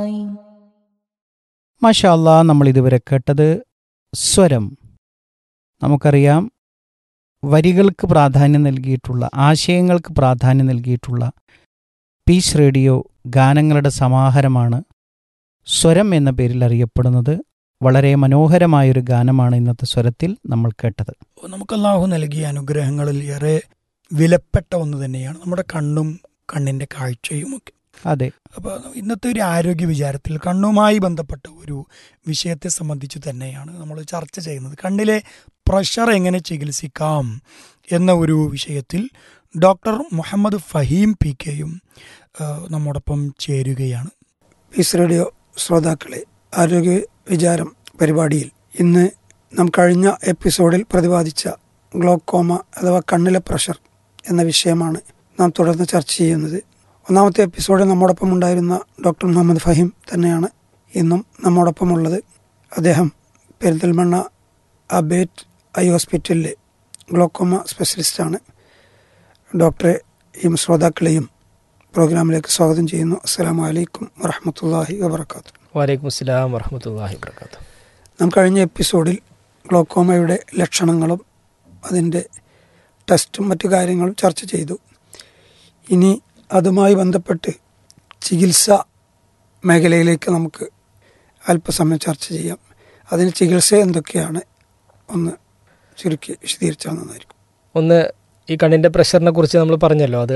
മാഷാല്ല നമ്മൾ ഇതുവരെ കേട്ടത് സ്വരം നമുക്കറിയാം വരികൾക്ക് പ്രാധാന്യം നൽകിയിട്ടുള്ള ആശയങ്ങൾക്ക് പ്രാധാന്യം നൽകിയിട്ടുള്ള പീസ് റേഡിയോ ഗാനങ്ങളുടെ സമാഹാരമാണ് സ്വരം എന്ന പേരിൽ അറിയപ്പെടുന്നത് വളരെ മനോഹരമായൊരു ഗാനമാണ് ഇന്നത്തെ സ്വരത്തിൽ നമ്മൾ കേട്ടത് നമുക്ക് അള്ളാഹു നൽകിയ അനുഗ്രഹങ്ങളിൽ ഏറെ വിലപ്പെട്ട ഒന്ന് തന്നെയാണ് നമ്മുടെ കണ്ണും കണ്ണിന്റെ കാഴ്ചയും ഒക്കെ അതെ അപ്പോൾ ഇന്നത്തെ ഒരു ആരോഗ്യ വിചാരത്തിൽ കണ്ണുമായി ബന്ധപ്പെട്ട ഒരു വിഷയത്തെ സംബന്ധിച്ച് തന്നെയാണ് നമ്മൾ ചർച്ച ചെയ്യുന്നത് കണ്ണിലെ പ്രഷർ എങ്ങനെ ചികിത്സിക്കാം എന്ന ഒരു വിഷയത്തിൽ ഡോക്ടർ മുഹമ്മദ് ഫഹീം പി കെയും ആ, നമ്മോടൊപ്പം ചേരുകയാണ് പീസ് റേഡിയോ ശ്രോതാക്കളെ ആരോഗ്യ വിചാരം പരിപാടിയിൽ ഇന്ന് നാം കഴിഞ്ഞ എപ്പിസോഡിൽ പ്രതിപാദിച്ച ഗ്ലോക്കോമ അഥവാ കണ്ണിലെ പ്രഷർ എന്ന വിഷയമാണ് നാം തുടർന്ന് ചർച്ച ചെയ്യുന്നത് ഒന്നാമത്തെ എപ്പിസോഡിൽ നമ്മോടൊപ്പം ഉണ്ടായിരുന്ന ഡോക്ടർ മുഹമ്മദ് ഫഹീം തന്നെയാണ് ഇന്നും നമ്മോടൊപ്പമുള്ളത് അദ്ദേഹം പെരിന്തൽമണ്ണ അബേറ്റ് ഐ ഹോസ്പിറ്റലിലെ ഗ്ലോക്കോമ സ്പെഷ്യലിസ്റ്റാണ് ഡോക്ടറെ ഈ ശ്രോതാക്കളെയും പ്രോഗ്രാമിലേക്ക് സ്വാഗതം ചെയ്യുന്നു അസ്സാം വലൈക്കും വറഹമത്തല്ലാഹി വബർക്കാത്തു വലൈക്കും അസ്സലാം വറഹമത്തല്ലാഹി വർക്കാത്തു നാം കഴിഞ്ഞ എപ്പിസോഡിൽ ഗ്ലോക്കോമയുടെ ലക്ഷണങ്ങളും അതിൻ്റെ ടെസ്റ്റും മറ്റു കാര്യങ്ങളും ചർച്ച ചെയ്തു ഇനി അതുമായി ബന്ധപ്പെട്ട് ചികിത്സ മേഖലയിലേക്ക് നമുക്ക് അല്പസമയം ചർച്ച ചെയ്യാം അതിന് ചികിത്സ എന്തൊക്കെയാണ് ഒന്ന് ചുരുക്കി വിശദീകരിച്ചാൽ നന്നായിരിക്കും ഒന്ന് ഈ കണ്ണിൻ്റെ പ്രഷറിനെ കുറിച്ച് നമ്മൾ പറഞ്ഞല്ലോ അത്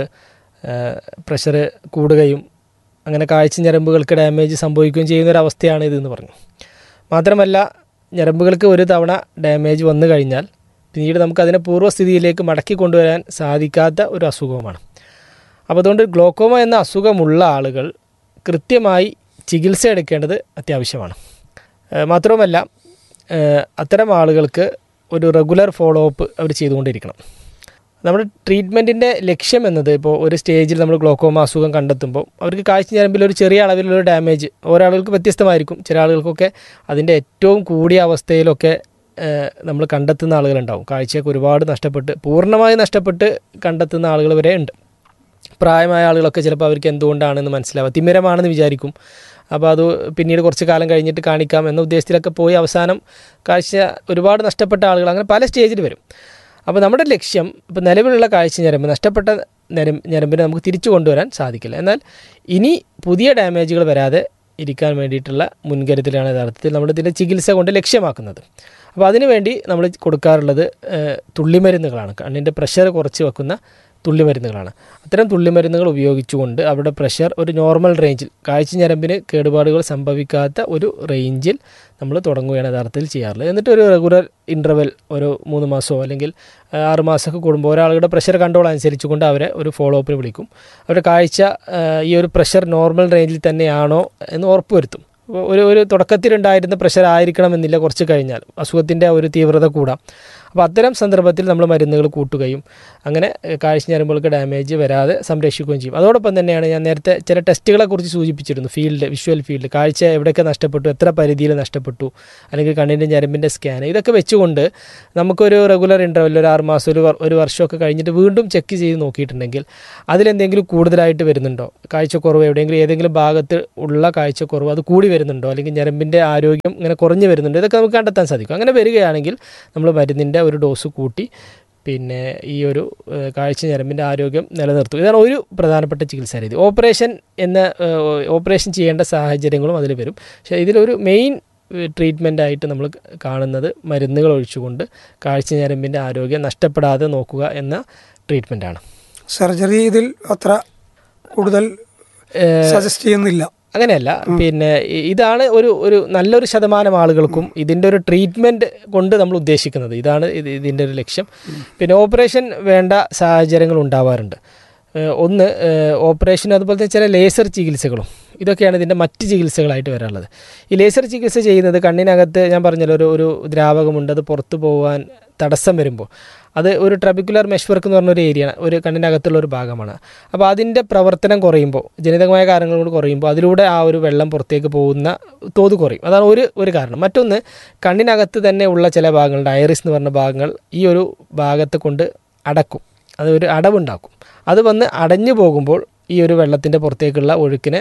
പ്രഷർ കൂടുകയും അങ്ങനെ കാഴ്ച ഞരമ്പുകൾക്ക് ഡാമേജ് സംഭവിക്കുകയും ചെയ്യുന്ന ഒരു അവസ്ഥയാണ് ഇതെന്ന് പറഞ്ഞു മാത്രമല്ല ഞരമ്പുകൾക്ക് ഒരു തവണ ഡാമേജ് വന്നു കഴിഞ്ഞാൽ പിന്നീട് നമുക്ക് അതിനെ പൂർവ്വസ്ഥിതിയിലേക്ക് മടക്കി കൊണ്ടുവരാൻ സാധിക്കാത്ത ഒരു അസുഖമാണ് അപ്പോൾ അതുകൊണ്ട് ഗ്ലോക്കോമ എന്ന അസുഖമുള്ള ആളുകൾ കൃത്യമായി ചികിത്സ എടുക്കേണ്ടത് അത്യാവശ്യമാണ് ഏഹ് മാത്രവുമല്ല ഏഹ് അത്തരം ആളുകൾക്ക് ഒരു റെഗുലർ ഫോളോ അപ്പ് അവർ ചെയ്തുകൊണ്ടിരിക്കണം നമ്മുടെ ട്രീറ്റ്മെൻറ്റിൻ്റെ ലക്ഷ്യം എന്നത് ഇപ്പോൾ ഒരു സ്റ്റേജിൽ നമ്മൾ ഗ്ലോക്കോമ അസുഖം കണ്ടെത്തുമ്പോൾ അവർക്ക് കാഴ്ച ഞരമ്പിൽ ഒരു ചെറിയ അളവിലുള്ള ഡാമേജ് ഓരോ ആളുകൾക്ക് വ്യത്യസ്തമായിരിക്കും ചില ആളുകൾക്കൊക്കെ അതിൻ്റെ ഏറ്റവും കൂടിയ അവസ്ഥയിലൊക്കെ ഏഹ്, നമ്മൾ കണ്ടെത്തുന്ന ആളുകളുണ്ടാവും കാഴ്ചയൊക്കെ ഒരുപാട് നഷ്ടപ്പെട്ട് പൂർണ്ണമായി നഷ്ടപ്പെട്ട് കണ്ടെത്തുന്ന ആളുകൾ വരെ ഉണ്ട് പ്രായമായ ആളുകളൊക്കെ ചിലപ്പോൾ അവർക്ക് എന്തുകൊണ്ടാണെന്ന് മനസ്സിലാവുക തിമിരമാണെന്ന് വിചാരിക്കും അപ്പോൾ അത് പിന്നീട് കുറച്ച് കാലം കഴിഞ്ഞിട്ട് കാണിക്കാം എന്ന ഉദ്ദേശത്തിലൊക്കെ പോയി അവസാനം കാഴ്ച ഒരുപാട് നഷ്ടപ്പെട്ട ആളുകൾ അങ്ങനെ പല സ്റ്റേജിൽ വരും അപ്പോൾ നമ്മുടെ ലക്ഷ്യം ഇപ്പോൾ നിലവിലുള്ള കാഴ്ച ഞരമ്പ് നഷ്ടപ്പെട്ട ഞരം ഞരമ്പിനെ നമുക്ക് തിരിച്ചു കൊണ്ടുവരാൻ സാധിക്കില്ല എന്നാൽ ഇനി പുതിയ ഡാമേജുകൾ വരാതെ ഇരിക്കാൻ വേണ്ടിയിട്ടുള്ള മുൻകരുതലാണ് യഥാർത്ഥത്തിൽ നമ്മൾ ഇതിൻ്റെ ചികിത്സ കൊണ്ട് ലക്ഷ്യമാക്കുന്നത് അപ്പോൾ അതിനുവേണ്ടി നമ്മൾ കൊടുക്കാറുള്ളത് ഏഹ്, തുള്ളിമരുന്നുകളാണ് കണ്ണിൻ്റെ പ്രഷർ കുറച്ച് വെക്കുന്ന തുള്ളിമരുന്നുകളാണ് അത്തരം തുള്ളിമരുന്നുകൾ ഉപയോഗിച്ചുകൊണ്ട് അവരുടെ പ്രഷർ ഒരു നോർമൽ റേഞ്ചിൽ കാഴ്ച ഞരമ്പിന് കേടുപാടുകൾ സംഭവിക്കാത്ത ഒരു റേഞ്ചിൽ നമ്മൾ തുടങ്ങുകയാണ് യഥാർത്ഥത്തിൽ ചെയ്യാറുള്ളത് എന്നിട്ട് ഒരു റെഗുലർ ഇൻ്റർവെൽ ഒരു മൂന്ന് മാസമോ അല്ലെങ്കിൽ ആ, ആറ് മാസമൊക്കെ കൂടുമ്പോൾ ഒരാളുടെ പ്രഷർ കൺട്രോൾ അനുസരിച്ചുകൊണ്ട് അവരെ ഒരു ഫോളോ അപ്പിന് വിളിക്കും അവരുടെ കാഴ്ച ആ, ഈ ഒരു പ്രഷർ നോർമൽ റേഞ്ചിൽ തന്നെയാണോ എന്ന് ഉറപ്പുവരുത്തും ഒരു ഒരു തുടക്കത്തിലുണ്ടായിരുന്ന പ്രഷർ ആയിരിക്കണമെന്നില്ല കുറച്ച് കഴിഞ്ഞാൽ അസുഖത്തിൻ്റെ ഒരു തീവ്രത കൂടാം അപ്പോൾ അത്തരം സന്ദർഭത്തിൽ നമ്മൾ മരുന്നുകൾ കൂട്ടുകയും അങ്ങനെ ഏഹ്, കാഴ്ച ഞരമ്പുകൾക്ക് ഡാമേജ് വരാതെ സംരക്ഷിക്കുകയും ചെയ്യും അതോടൊപ്പം തന്നെയാണ് ഞാൻ നേരത്തെ ചില ടെസ്റ്റുകളെ കുറിച്ച് സൂചിപ്പിച്ചിരുന്നു ഫീൽഡ് വിഷ്വൽ ഫീൽഡ് കാഴ്ച എവിടെയൊക്കെ നഷ്ടപ്പെട്ടു എത്ര പരിധിയിൽ നഷ്ടപ്പെട്ടു അല്ലെങ്കിൽ കണ്ണിൻ്റെ ഞരമ്പിൻ്റെ സ്കാൻ ഇതൊക്കെ വെച്ചുകൊണ്ട് നമുക്കൊരു റെഗുലർ ഇൻ്റർവെൽ ഒരു ആറ് മാസം ഒരു വർ- ഒരു വർഷമൊക്കെ കഴിഞ്ഞിട്ട് വീണ്ടും ചെക്ക് ചെയ്ത് നോക്കിയിട്ടുണ്ടെങ്കിൽ അതിലെന്തെങ്കിലും കൂടുതലായിട്ട് വരുന്നുണ്ടോ കാഴ്ചക്കുറവ് എവിടെയെങ്കിലും ഏതെങ്കിലും ഭാഗത്ത് ഉള്ള കാഴ്ചക്കുറവ് അത് കൂടി വരുന്നുണ്ടോ അല്ലെങ്കിൽ ഞരമ്പിൻ്റെ ആരോഗ്യം ഇങ്ങനെ കുറഞ്ഞു വരുന്നുണ്ടോ ഇതൊക്കെ നമുക്ക് കണ്ടെത്താൻ സാധിക്കും അങ്ങനെ വരികയാണെങ്കിൽ നമ്മൾ മരുന്നിൻ്റെ ഒരു ഡോസ് കൂട്ടി പിന്നെ ഈ ഒരു ഏഹ്, കാഴ്ച ഞരമ്പിൻ്റെ ആരോഗ്യം നിലനിർത്തും ഇതാണ് ഒരു പ്രധാനപ്പെട്ട ചികിത്സാ രീതി ഓപ്പറേഷൻ എന്ന ഏഹ്, ഓപ്പറേഷൻ ചെയ്യേണ്ട സാഹചര്യങ്ങളും അതിൽ വരും പക്ഷേ ഇതിലൊരു മെയിൻ ട്രീറ്റ്മെൻ്റ് ആയിട്ട് നമ്മൾ കാണുന്നത് മരുന്നുകൾ ഒഴിച്ചുകൊണ്ട് കാഴ്ച ഞരമ്പിൻ്റെ ആരോഗ്യം നഷ്ടപ്പെടാതെ നോക്കുക എന്ന ട്രീറ്റ്മെൻറ്റാണ് സർജറി ഇതിൽ അത്ര കൂടുതൽ സജസ്റ്റ് ചെയ്യുന്നില്ല അങ്ങനെയല്ല പിന്നെ ഇ- ഇതാണ് ഒരു ഒരു നല്ലൊരു ശതമാനം ആളുകൾക്കും ഇതിൻ്റെ ഒരു ട്രീറ്റ്മെൻറ്റ് കൊണ്ട് നമ്മൾ ഉദ്ദേശിക്കുന്നത് ഇതാണ് ഇത് ഇതിൻ്റെ ഒരു ലക്ഷ്യം പിന്നെ ഓപ്പറേഷൻ വേണ്ട സാഹചര്യങ്ങൾ ഉണ്ടാവാറുണ്ട് ഏഹ് ഒന്ന് ഏഹ് ഓപ്പറേഷൻ അതുപോലെ തന്നെ ചില ലേസർ ചികിത്സകളും ഇതൊക്കെയാണ് ഇതിൻ്റെ മറ്റ് ചികിത്സകളായിട്ട് വരാനുള്ളത് ഈ ലേസർ ചികിത്സ ചെയ്യുന്നത് കണ്ണിനകത്ത് ഞാൻ പറഞ്ഞല്ലോ ഒരു ഒരു ദ്രാവകമുണ്ട് അത് പുറത്തു പോകാൻ തടസ്സം വരുമ്പോൾ അത് ഒരു ട്രബിക്കുലർ മെഷ് വർക്ക് എന്ന് പറഞ്ഞൊരു ഏരിയ ഒരു കണ്ണിനകത്തുള്ള ഒരു ഭാഗമാണ് അപ്പോൾ അതിൻ്റെ പ്രവർത്തനം കുറയുമ്പോൾ ജനിതകമായ കാരണങ്ങൾ കൊണ്ട് കുറയുമ്പോൾ അതിലൂടെ ആ ഒരു വെള്ളം പുറത്തേക്ക് പോകുന്ന തോത് കുറയും അതാണ് ഒരു ഒരു കാരണം മറ്റൊന്ന് കണ്ണിനകത്ത് തന്നെ ഉള്ള ചില ഭാഗങ്ങളുണ്ട് ഐറിസ് എന്ന് പറഞ്ഞ ഭാഗങ്ങൾ ഈ ഒരു ഭാഗത്തെ കൊണ്ട് അടക്കും അത് ഒരു അടവുണ്ടാക്കും അത് വന്ന് അടഞ്ഞു പോകുമ്പോൾ ഈ ഒരു വെള്ളത്തിൻ്റെ പുറത്തേക്കുള്ള ഒഴുക്കിനെ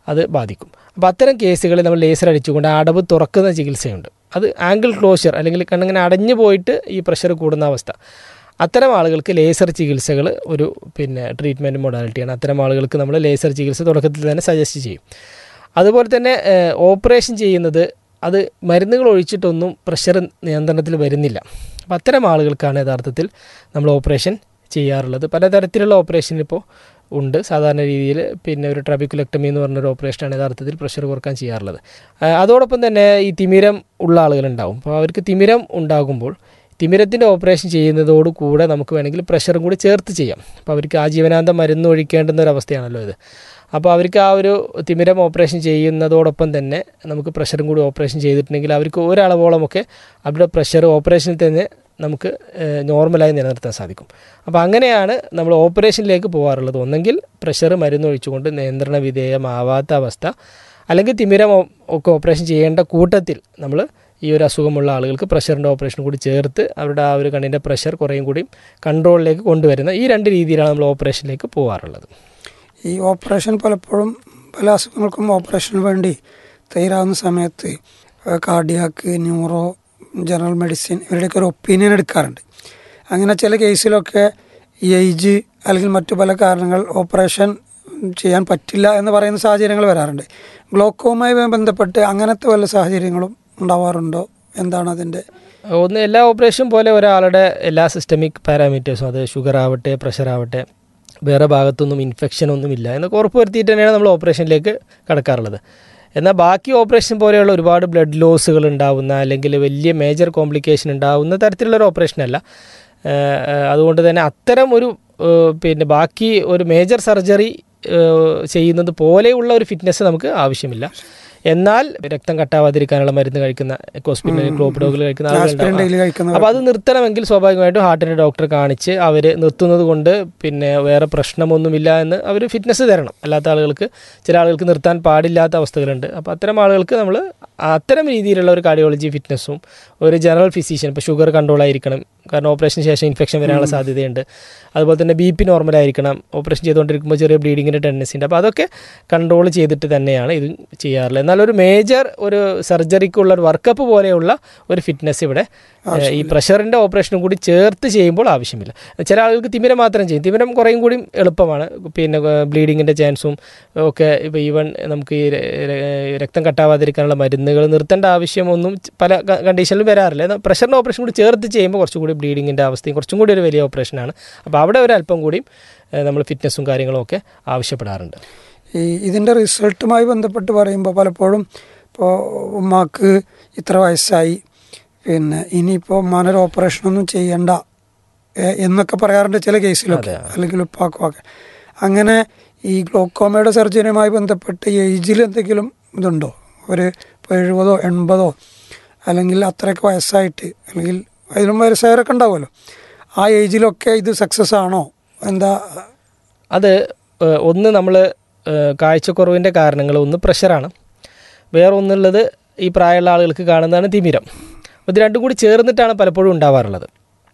അത് ബാധിക്കും അപ്പോൾ അത്തരം കേസുകളിൽ നമ്മൾ ലേസർ അടിച്ചുകൊണ്ട് ആ അടവ് തുറക്കുന്ന ചികിത്സയുണ്ട് അത് ആംഗിൾ ക്ലോഷർ അല്ലെങ്കിൽ കണ്ണിങ്ങനെ അടഞ്ഞു പോയിട്ട് ഈ പ്രഷർ കൂടുന്ന അവസ്ഥ അത്തരം ആളുകൾക്ക് ലേസർ ചികിത്സകൾ ഒരു പിന്നെ ട്രീറ്റ്മെൻറ്റ് മൊഡാലിറ്റിയാണ് അത്തരം ആളുകൾക്ക് നമ്മൾ ലേസർ ചികിത്സ തുടക്കത്തിൽ തന്നെ സജസ്റ്റ് ചെയ്യും അതുപോലെ തന്നെ ഏഹ്, ഓപ്പറേഷൻ ചെയ്യുന്നത് അത് മരുന്നുകൾ ഒഴിച്ചിട്ടൊന്നും പ്രഷർ നിയന്ത്രണത്തിൽ വരുന്നില്ല അപ്പോൾ അത്തരം ആളുകൾക്കാണ് യഥാർത്ഥത്തിൽ നമ്മൾ ഓപ്പറേഷൻ ചെയ്യാറുള്ളത് പലതരത്തിലുള്ള ഓപ്പറേഷൻ ഇപ്പോൾ ഉണ്ട് സാധാരണ രീതിയിൽ പിന്നെ ഒരു ട്രബിക്കുലക്ടമി എന്ന് പറഞ്ഞൊരു ഓപ്പറേഷനാണ് യഥാർത്ഥത്തിൽ പ്രഷർ കുറക്കാൻ ചെയ്യാറുള്ളത് ആ, അതോടൊപ്പം തന്നെ ഈ തിമിരം ഉള്ള ആളുകളുണ്ടാവും അപ്പോൾ അവർക്ക് തിമിരം ഉണ്ടാകുമ്പോൾ തിമിരത്തിൻ്റെ ഓപ്പറേഷൻ ചെയ്യുന്നതോട് കൂടെ നമുക്ക് വേണമെങ്കിൽ പ്രഷറും കൂടി ചേർത്ത് ചെയ്യാം അപ്പോൾ അവർക്ക് ആജീവനാന്തം മരുന്ന് ഒഴിക്കേണ്ടുന്ന ഒരു അവസ്ഥയാണല്ലോ ഇത് അപ്പോൾ അവർക്ക് ആ ഒരു തിമിരം ഓപ്പറേഷൻ ചെയ്യുന്നതോടൊപ്പം തന്നെ നമുക്ക് പ്രഷറും കൂടി ഓപ്പറേഷൻ ചെയ്തിട്ടുണ്ടെങ്കിൽ അവർക്ക് ഒരളവോളമൊക്കെ അവരുടെ പ്രഷർ ഓപ്പറേഷനിൽ തന്നെ നമുക്ക് ഏഹ്, നോർമലായി നിലനിർത്താൻ സാധിക്കും അപ്പോൾ അങ്ങനെയാണ് നമ്മൾ ഓപ്പറേഷനിലേക്ക് പോകാറുള്ളത് ഒന്നെങ്കിൽ പ്രഷർ മരുന്ന് ഒഴിച്ചുകൊണ്ട് നിയന്ത്രണ വിധേയമാവാത്ത അവസ്ഥ അല്ലെങ്കിൽ തിമിരം ഓ- ഒക്കെ ഓപ്പറേഷൻ ചെയ്യേണ്ട കൂട്ടത്തിൽ നമ്മൾ ഈ ഒരു അസുഖമുള്ള ആളുകൾക്ക് പ്രഷറിൻ്റെ ഓപ്പറേഷൻ കൂടി ചേർത്ത് അവരുടെ ആ ഒരു കണ്ണിൻ്റെ പ്രഷർ കുറേയും കൂടി കൺട്രോളിലേക്ക് കൊണ്ടുവരുന്ന ഈ രണ്ട് രീതിയിലാണ് നമ്മൾ ഓപ്പറേഷനിലേക്ക് പോകാറുള്ളത് ഈ ഓപ്പറേഷൻ പലപ്പോഴും പല അസുഖങ്ങൾക്കും ഓപ്പറേഷന് വേണ്ടി തയ്യാറാവുന്ന സമയത്ത് കാർഡിയാക്ക് ന്യൂറോ ജനറൽ മെഡിസിൻ ഇവരുടെയൊക്കെ ഒരു ഒപ്പീനിയൻ എടുക്കാറുണ്ട് അങ്ങനെ ചില കേസിലൊക്കെ ഈ ഏജ് അല്ലെങ്കിൽ മറ്റു പല കാരണങ്ങൾ ഓപ്പറേഷൻ ചെയ്യാൻ പറ്റില്ല എന്ന് പറയുന്ന സാഹചര്യങ്ങൾ വരാറുണ്ട് ഗ്ലോക്കോവുമായി ബന്ധപ്പെട്ട് അങ്ങനത്തെ വല്ല സാഹചര്യങ്ങളും ഉണ്ടാവാറുണ്ടോ എന്താണ് അതിൻ്റെ ഒന്ന് എല്ലാ ഓപ്പറേഷൻ പോലെ ഒരാളുടെ എല്ലാ സിസ്റ്റമിക് പാരാമീറ്റേഴ്സും അത് ഷുഗർ ആവട്ടെ പ്രഷർ ആവട്ടെ വേറെ ഭാഗത്തൊന്നും ഇൻഫെക്ഷൻ ഒന്നുമില്ല എന്നൊക്കെ ഉറപ്പ് വരുത്തിയിട്ട് തന്നെയാണ് നമ്മൾ ഓപ്പറേഷനിലേക്ക് കടക്കാറുള്ളത് എന്നാൽ ബാക്കി ഓപ്പറേഷൻ പോലെയുള്ള ഒരുപാട് ബ്ലഡ് ലോസുകൾ ഉണ്ടാവുന്ന അല്ലെങ്കിൽ വലിയ മേജർ കോംപ്ലിക്കേഷൻ ഉണ്ടാവുന്ന തരത്തിലുള്ള ഒരു ഓപ്പറേഷനല്ല ഏഹ് ഏഹ് അതുകൊണ്ട് തന്നെ അത്തരം ഒരു ഏഹ് പിന്നെ ബാക്കി ഒരു മേജർ സർജറി ചെയ്യുന്നത് പോലെയുള്ള ഒരു ഫിറ്റ്നസ് നമുക്ക് ആവശ്യമില്ല എന്നാൽ രക്തം കട്ടാവാതിരിക്കാനുള്ള മരുന്ന് കഴിക്കുന്ന ഹോസ്പിറ്റലിൽ ക്ലോപ്പിഡോഗിൽ കഴിക്കുന്ന ആസ്പിരിൻ ആളുകളുണ്ടാവും ഡെയിലി കഴിക്കുന്ന അപ്പോൾ അത് നിർത്തണമെങ്കിൽ സ്വാഭാവികമായിട്ടും ഹാർട്ടിൻ്റെ ഡോക്ടറെ കാണിച്ച് അവർ നിർത്തുന്നത് കൊണ്ട് പിന്നെ വേറെ പ്രശ്നമൊന്നുമില്ല എന്ന് അവർ ഫിറ്റ്നസ് തരണം അല്ലാത്ത ആളുകൾക്ക് ചില ആളുകൾക്ക് നിർത്താൻ പാടില്ലാത്ത അവസ്ഥകളുണ്ട് അപ്പോൾ അത്തരം ആളുകൾക്ക് നമ്മൾ അത്തരം രീതിയിലുള്ള ഒരു കാർഡിയോളജി ഫിറ്റ്നസ്സും ഒരു ജനറൽ ഫിസിഷ്യൻ ഇപ്പോൾ ഷുഗർ കൺട്രോൾ ആയിരിക്കണം കാരണം ഓപ്പറേഷന് ശേഷം ഇൻഫെക്ഷൻ വരാനുള്ള സാധ്യതയുണ്ട് അതുപോലെ തന്നെ ബി പി നോർമൽ ആയിരിക്കണം ഓപ്പറേഷൻ ചെയ്തുകൊണ്ടിരിക്കുമ്പോൾ ചെറിയ ബ്ലീഡിങ്ങിൻ്റെ ടെൻഡൻസി ഉണ്ട് അപ്പോൾ അതൊക്കെ കൺട്രോൾ ചെയ്തിട്ട് തന്നെയാണ് ഇത് ചെയ്യാറുള്ളത് എന്നാൽ ഒരു മേജർ ഒരു സർജറിക്കുള്ള ഒരു വർക്കപ്പ് പോലെയുള്ള ഒരു ഫിറ്റ്നസ് ഇവിടെ ഏഹ്, ഈ പ്രഷറിൻ്റെ ഓപ്പറേഷനും കൂടി ചേർത്ത് ചെയ്യുമ്പോൾ ആവശ്യമില്ല ചില ആളുകൾക്ക് തിമിരം മാത്രം ചെയ്യും തിമിരം കുറേയും കൂടി എളുപ്പമാണ് പിന്നെ ബ്ലീഡിങ്ങിൻ്റെ ചാൻസും ഒക്കെ ഇപ്പോൾ ഈവൻ നമുക്ക് ഈ ര- ര- രക്തം കട്ടാവാതിരിക്കാനുള്ള മരുന്നുകൾ നിർത്തേണ്ട ആവശ്യമൊന്നും പല കണ്ടീഷനിലും വരാറില്ല എന്നാൽ പ്രഷറിൻ്റെ ഓപ്പറേഷൻ കൂടി ചേർത്ത് ചെയ്യുമ്പോൾ കുറച്ചും കൂടി ബ്ലീഡിങ്ങിൻ്റെ അവസ്ഥയും കുറച്ചും കൂടി ഒരു വലിയ ഓപ്പറേഷനാണ് അപ്പോൾ അവിടെ ഒരു അല്പം കൂടിയും ഏഹ്, നമ്മൾ ഫിറ്റ്നസ്സും കാര്യങ്ങളും ഒക്കെ ആവശ്യപ്പെടാറുണ്ട് ഈ ഇതിൻ്റെ റിസൾട്ടുമായി ബന്ധപ്പെട്ട് പറയുമ്പോൾ പലപ്പോഴും ഇപ്പോൾ ഉമ്മാക്ക് ഇത്ര വയസ്സായി പിന്നെ ഇനിയിപ്പോൾ ഉമ്മാനൊരു ഓപ്പറേഷനൊന്നും ചെയ്യണ്ട ഏ, എന്നൊക്കെ പറയാറുണ്ട് ചില കേസിലൊക്കെ അല്ലെങ്കിൽ ഉപ്പാക്കും ഒക്കെ അങ്ങനെ ഈ ഗ്ലോക്കോമയുടെ സർജറിയുമായി ബന്ധപ്പെട്ട് ഏജിൽ എന്തെങ്കിലും ഇതുണ്ടോ ഒരു ഇപ്പോൾ എഴുപതോ എൺപതോ അല്ലെങ്കിൽ അത്രയൊക്കെ വയസ്സായിട്ട് അല്ലെങ്കിൽ അതിലും വയസ്സായവരൊക്കെ ഉണ്ടാവുമല്ലോ ആ ഏജിലൊക്കെ ഇത് സക്സസ് ആണോ എന്താ അത് ഏഹ്, ഒന്ന് നമ്മൾ കാഴ്ചക്കുറവിൻ്റെ കാരണങ്ങൾ ഒന്ന് പ്രഷറാണ് വേറെ ഒന്നുള്ളത് ഈ പ്രായമുള്ള ആളുകൾക്ക് കാണുന്നതാണ് തിമിരം അപ്പോൾ ഇത് രണ്ടും കൂടി ചേർന്നിട്ടാണ് പലപ്പോഴും ഉണ്ടാവാറുള്ളത്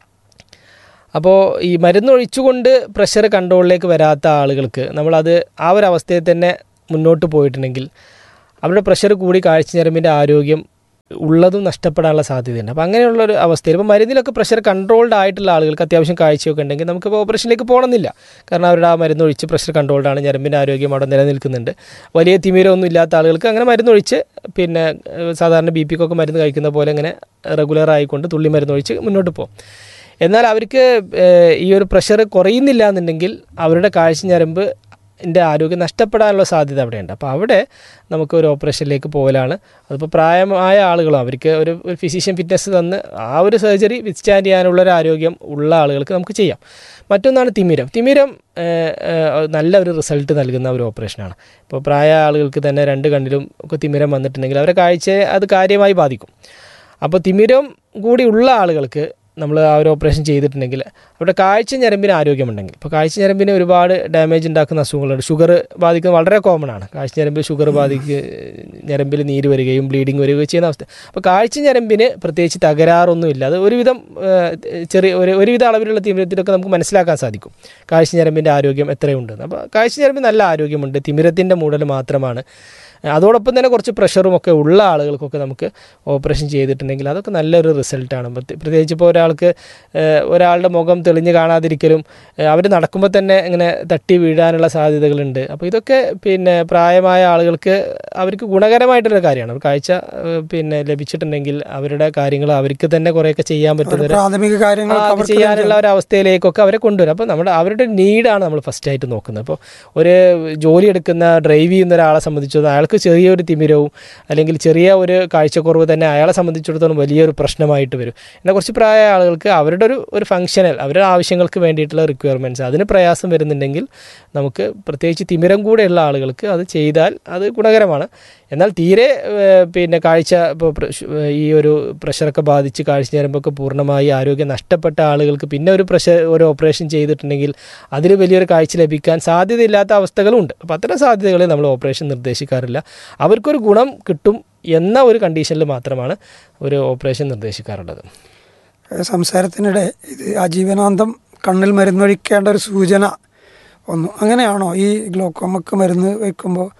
അപ്പോൾ ഈ മരുന്ന് ഒഴിച്ചുകൊണ്ട് പ്രഷർ കൺട്രോളിലേക്ക് വരാത്ത ആളുകൾക്ക് നമ്മളത് ആ ഒരു അവസ്ഥയിൽ തന്നെ മുന്നോട്ട് പോയിട്ടുണ്ടെങ്കിൽ അവരുടെ പ്രഷർ കൂടി കാഴ്ച ഞരമ്പിൻ്റെ ആരോഗ്യം ഉള്ളതും നഷ്ടപ്പെടാനുള്ള സാധ്യതയുണ്ട് അപ്പോൾ അങ്ങനെയുള്ള ഒരു അവസ്ഥയിൽ ഇപ്പോൾ മരുന്നിലൊക്കെ പ്രഷർ കൺട്രോൾഡ് ആയിട്ടുള്ള ആളുകൾക്ക് അത്യാവശ്യം കാഴ്ചയൊക്കെ ഉണ്ടെങ്കിൽ നമുക്ക് ഓപ്പറേഷനിലേക്ക് പോകണമെന്നില്ല കാരണം അവരുടെ ആ മരുന്ന് ഒഴിച്ച് പ്രഷർ കൺട്രോൾഡ് ആണ് ഞരമ്പിൻ്റെ ആരോഗ്യം അവിടെ നിലനിൽക്കുന്നുണ്ട് വലിയ തിമിരമൊന്നും ഇല്ലാത്ത ആളുകൾക്ക് അങ്ങനെ മരുന്നൊഴിച്ച് പിന്നെ ഏഹ്, സാധാരണ ബി പിക്കൊക്കെ മരുന്ന് കഴിക്കുന്ന പോലെ അങ്ങനെ റെഗുലർ ആയിക്കൊണ്ട് തുള്ളി മരുന്നൊഴിച്ച് മുന്നോട്ട് പോകും എന്നാൽ അവർക്ക് ഏഹ്, ഈ ഒരു പ്രഷർ കുറയുന്നില്ല എന്നുണ്ടെങ്കിൽ അവരുടെ കാഴ്ച ഞരമ്പ് ൻ്റെ ആരോഗ്യം നഷ്ടപ്പെടാനുള്ള സാധ്യത അവിടെയുണ്ട് അപ്പോൾ അവിടെ നമുക്ക് ഒരു ഓപ്പറേഷനിലേക്ക് പോകലാണ് അതിപ്പോൾ പ്രായമായ ആളുകളും അവർക്ക് ഒരു ഒരു ഫിസിഷ്യൻ ഫിറ്റ്നസ് തന്ന് ആ ഒരു സർജറി വിത്ത്സ്റ്റാൻഡ് ചെയ്യാനുള്ള ഒരു ആരോഗ്യം ഉള്ള ആളുകൾക്ക് നമുക്ക് ചെയ്യാം മറ്റൊന്നാണ് തിമിരം തിമിരം ഏഹ്, ഏഹ്, നല്ല ഒരു റിസൾട്ട് നൽകുന്ന ഒരു ഓപ്പറേഷനാണ് ഇപ്പോൾ പ്രായ ആളുകൾക്ക് തന്നെ രണ്ട് കണ്ണിലും ഒക്കെ തിമിരം വന്നിട്ടുണ്ടെങ്കിൽ അവരുടെ കാഴ്ചയെ അത് കാര്യമായി ബാധിക്കും അപ്പോൾ തിമിരം കൂടി ഉള്ള ആളുകൾക്ക് നമ്മൾ ആ ഒരു ഓപ്പറേഷൻ ചെയ്തിട്ടുണ്ടെങ്കിൽ അവരുടെ കാഴ്ച ഞരമ്പിന് ആരോഗ്യമുണ്ടെങ്കിൽ ഇപ്പോൾ കാഴ്ച ഞരമ്പിന് ഒരുപാട് ഡാമേജ് ഉണ്ടാക്കുന്ന അസുഖങ്ങളുണ്ട് ഷുഗർ ബാധിക്കുന്നത് വളരെ കോമൺ ആണ് കാഴ്ച ഞരമ്പിൽ ഷുഗർ ബാധിക്കുക ഞരമ്പിൽ നീര് വരികയും ബ്ലീഡിങ് വരികയും ചെയ്യുന്ന അവസ്ഥ അപ്പോൾ കാഴ്ച ഞരമ്പിന് പ്രത്യേകിച്ച് തകരാറൊന്നുമില്ല അത് ഒരുവിധം ഏഹ്, ചെറിയ ഒരു ഒരുവിധ അളവിലുള്ള തിമിരത്തിലൊക്കെ നമുക്ക് മനസ്സിലാക്കാൻ സാധിക്കും കാഴ്ച ഞരമ്പിൻ്റെ ആരോഗ്യം എത്രയുണ്ടെന്ന് അപ്പോൾ കാഴ്ച ഞരമ്പിന് നല്ല ആരോഗ്യമുണ്ട് തിമിരത്തിൻ്റെ മൂടൽ മാത്രമാണ് അതോടൊപ്പം തന്നെ കുറച്ച് പ്രഷറും ഒക്കെ ഉള്ള ആളുകൾക്കൊക്കെ നമുക്ക് ഓപ്പറേഷൻ ചെയ്തിട്ടുണ്ടെങ്കിൽ അതൊക്കെ നല്ലൊരു റിസൾട്ടാണ് പ്രത്യേകിച്ച് ഇപ്പോൾ ഒരാൾക്ക് ഏഹ്, ഒരാളുടെ മുഖം തെളിഞ്ഞ് കാണാതിരിക്കലും അവർ നടക്കുമ്പോൾ തന്നെ ഇങ്ങനെ തട്ടി വീഴാനുള്ള സാധ്യതകളുണ്ട് അപ്പോൾ ഇതൊക്കെ പിന്നെ പ്രായമായ ആളുകൾക്ക് അവർക്ക് ഗുണകരമായിട്ടൊരു കാര്യമാണ് ഒരു കാഴ്ച ഏഹ്, പിന്നെ ലഭിച്ചിട്ടുണ്ടെങ്കിൽ അവരുടെ കാര്യങ്ങൾ അവർക്ക് തന്നെ കുറേയൊക്കെ ചെയ്യാൻ ഒരു പറ്റുന്ന ഒരു പ്രാഥമിക കാര്യങ്ങൾ ആ, അത് ചെയ്യാനുള്ള ഒരു അവസ്ഥയിലേക്കൊക്കെ അവരെ കൊണ്ടുവരും അപ്പോൾ നമ്മുടെ അവരുടെ നീഡാണ് നമ്മൾ ഫസ്റ്റ് ആയിട്ട് നോക്കുന്നത് അപ്പോൾ ഒരു ജോലി എടുക്കുന്ന ഡ്രൈവ് ചെയ്യുന്ന ഒരാളെ സംബന്ധിച്ചിടത്തോളം അയാൾക്ക് ചെറിയൊരു തിമിരവും അല്ലെങ്കിൽ ചെറിയ ഒരു കാഴ്ചക്കുറവ് തന്നെ അയാളെ സംബന്ധിച്ചിടത്തോളം വലിയൊരു പ്രശ്നമായിട്ട് വരും എന്നാൽ കുറച്ച് പ്രായ ആളുകൾക്ക് അവരുടെ ഒരു ഒരു ഫങ്ഷനൽ അവരുടെ ആവശ്യങ്ങൾക്ക് വേണ്ടിയിട്ടുള്ള റിക്വയർമെൻറ്റ്സ് അതിന് പ്രയാസം വരുന്നുണ്ടെങ്കിൽ നമുക്ക് പ്രത്യേകിച്ച് തിമിരം കൂടെയുള്ള ആളുകൾക്ക് അത് ചെയ്താൽ അത് ഗുണകരമാണ് എന്നാൽ തീരെ ഏഹ്, പിന്നെ കാഴ്ച ഇപ്പോൾ ഈ ഒരു പ്രഷറൊക്കെ ബാധിച്ച് കാഴ്ച ഞരമ്പൊക്കെ പൂർണ്ണമായി ആരോഗ്യം നഷ്ടപ്പെട്ട ആളുകൾക്ക് പിന്നെ ഒരു പ്രഷർ ഒരു ഓപ്പറേഷൻ ചെയ്തിട്ടുണ്ടെങ്കിൽ അതിൽ വലിയൊരു കാഴ്ച ലഭിക്കാൻ സാധ്യതയില്ലാത്ത അവസ്ഥകളുണ്ട് അപ്പോൾ അത്തരം സാധ്യതകളിൽ നമ്മൾ ഓപ്പറേഷൻ നിർദ്ദേശിക്കാറില്ല അവർക്കൊരു ഗുണം കിട്ടും എന്ന ഒരു കണ്ടീഷനിൽ മാത്രമാണ് ഒരു ഓപ്പറേഷൻ നിർദ്ദേശിക്കാറുള്ളത് സംസാരത്തിനിടെ ഇത് ആജീവനാന്തം കണ്ണിൽ മരുന്നൊഴിക്കേണ്ട ഒരു സൂചന ഒന്നു അങ്ങനെയാണോ ഈ ഗ്ലോക്കോമക്ക് മരുന്ന് വയ്ക്കുമ്പോൾ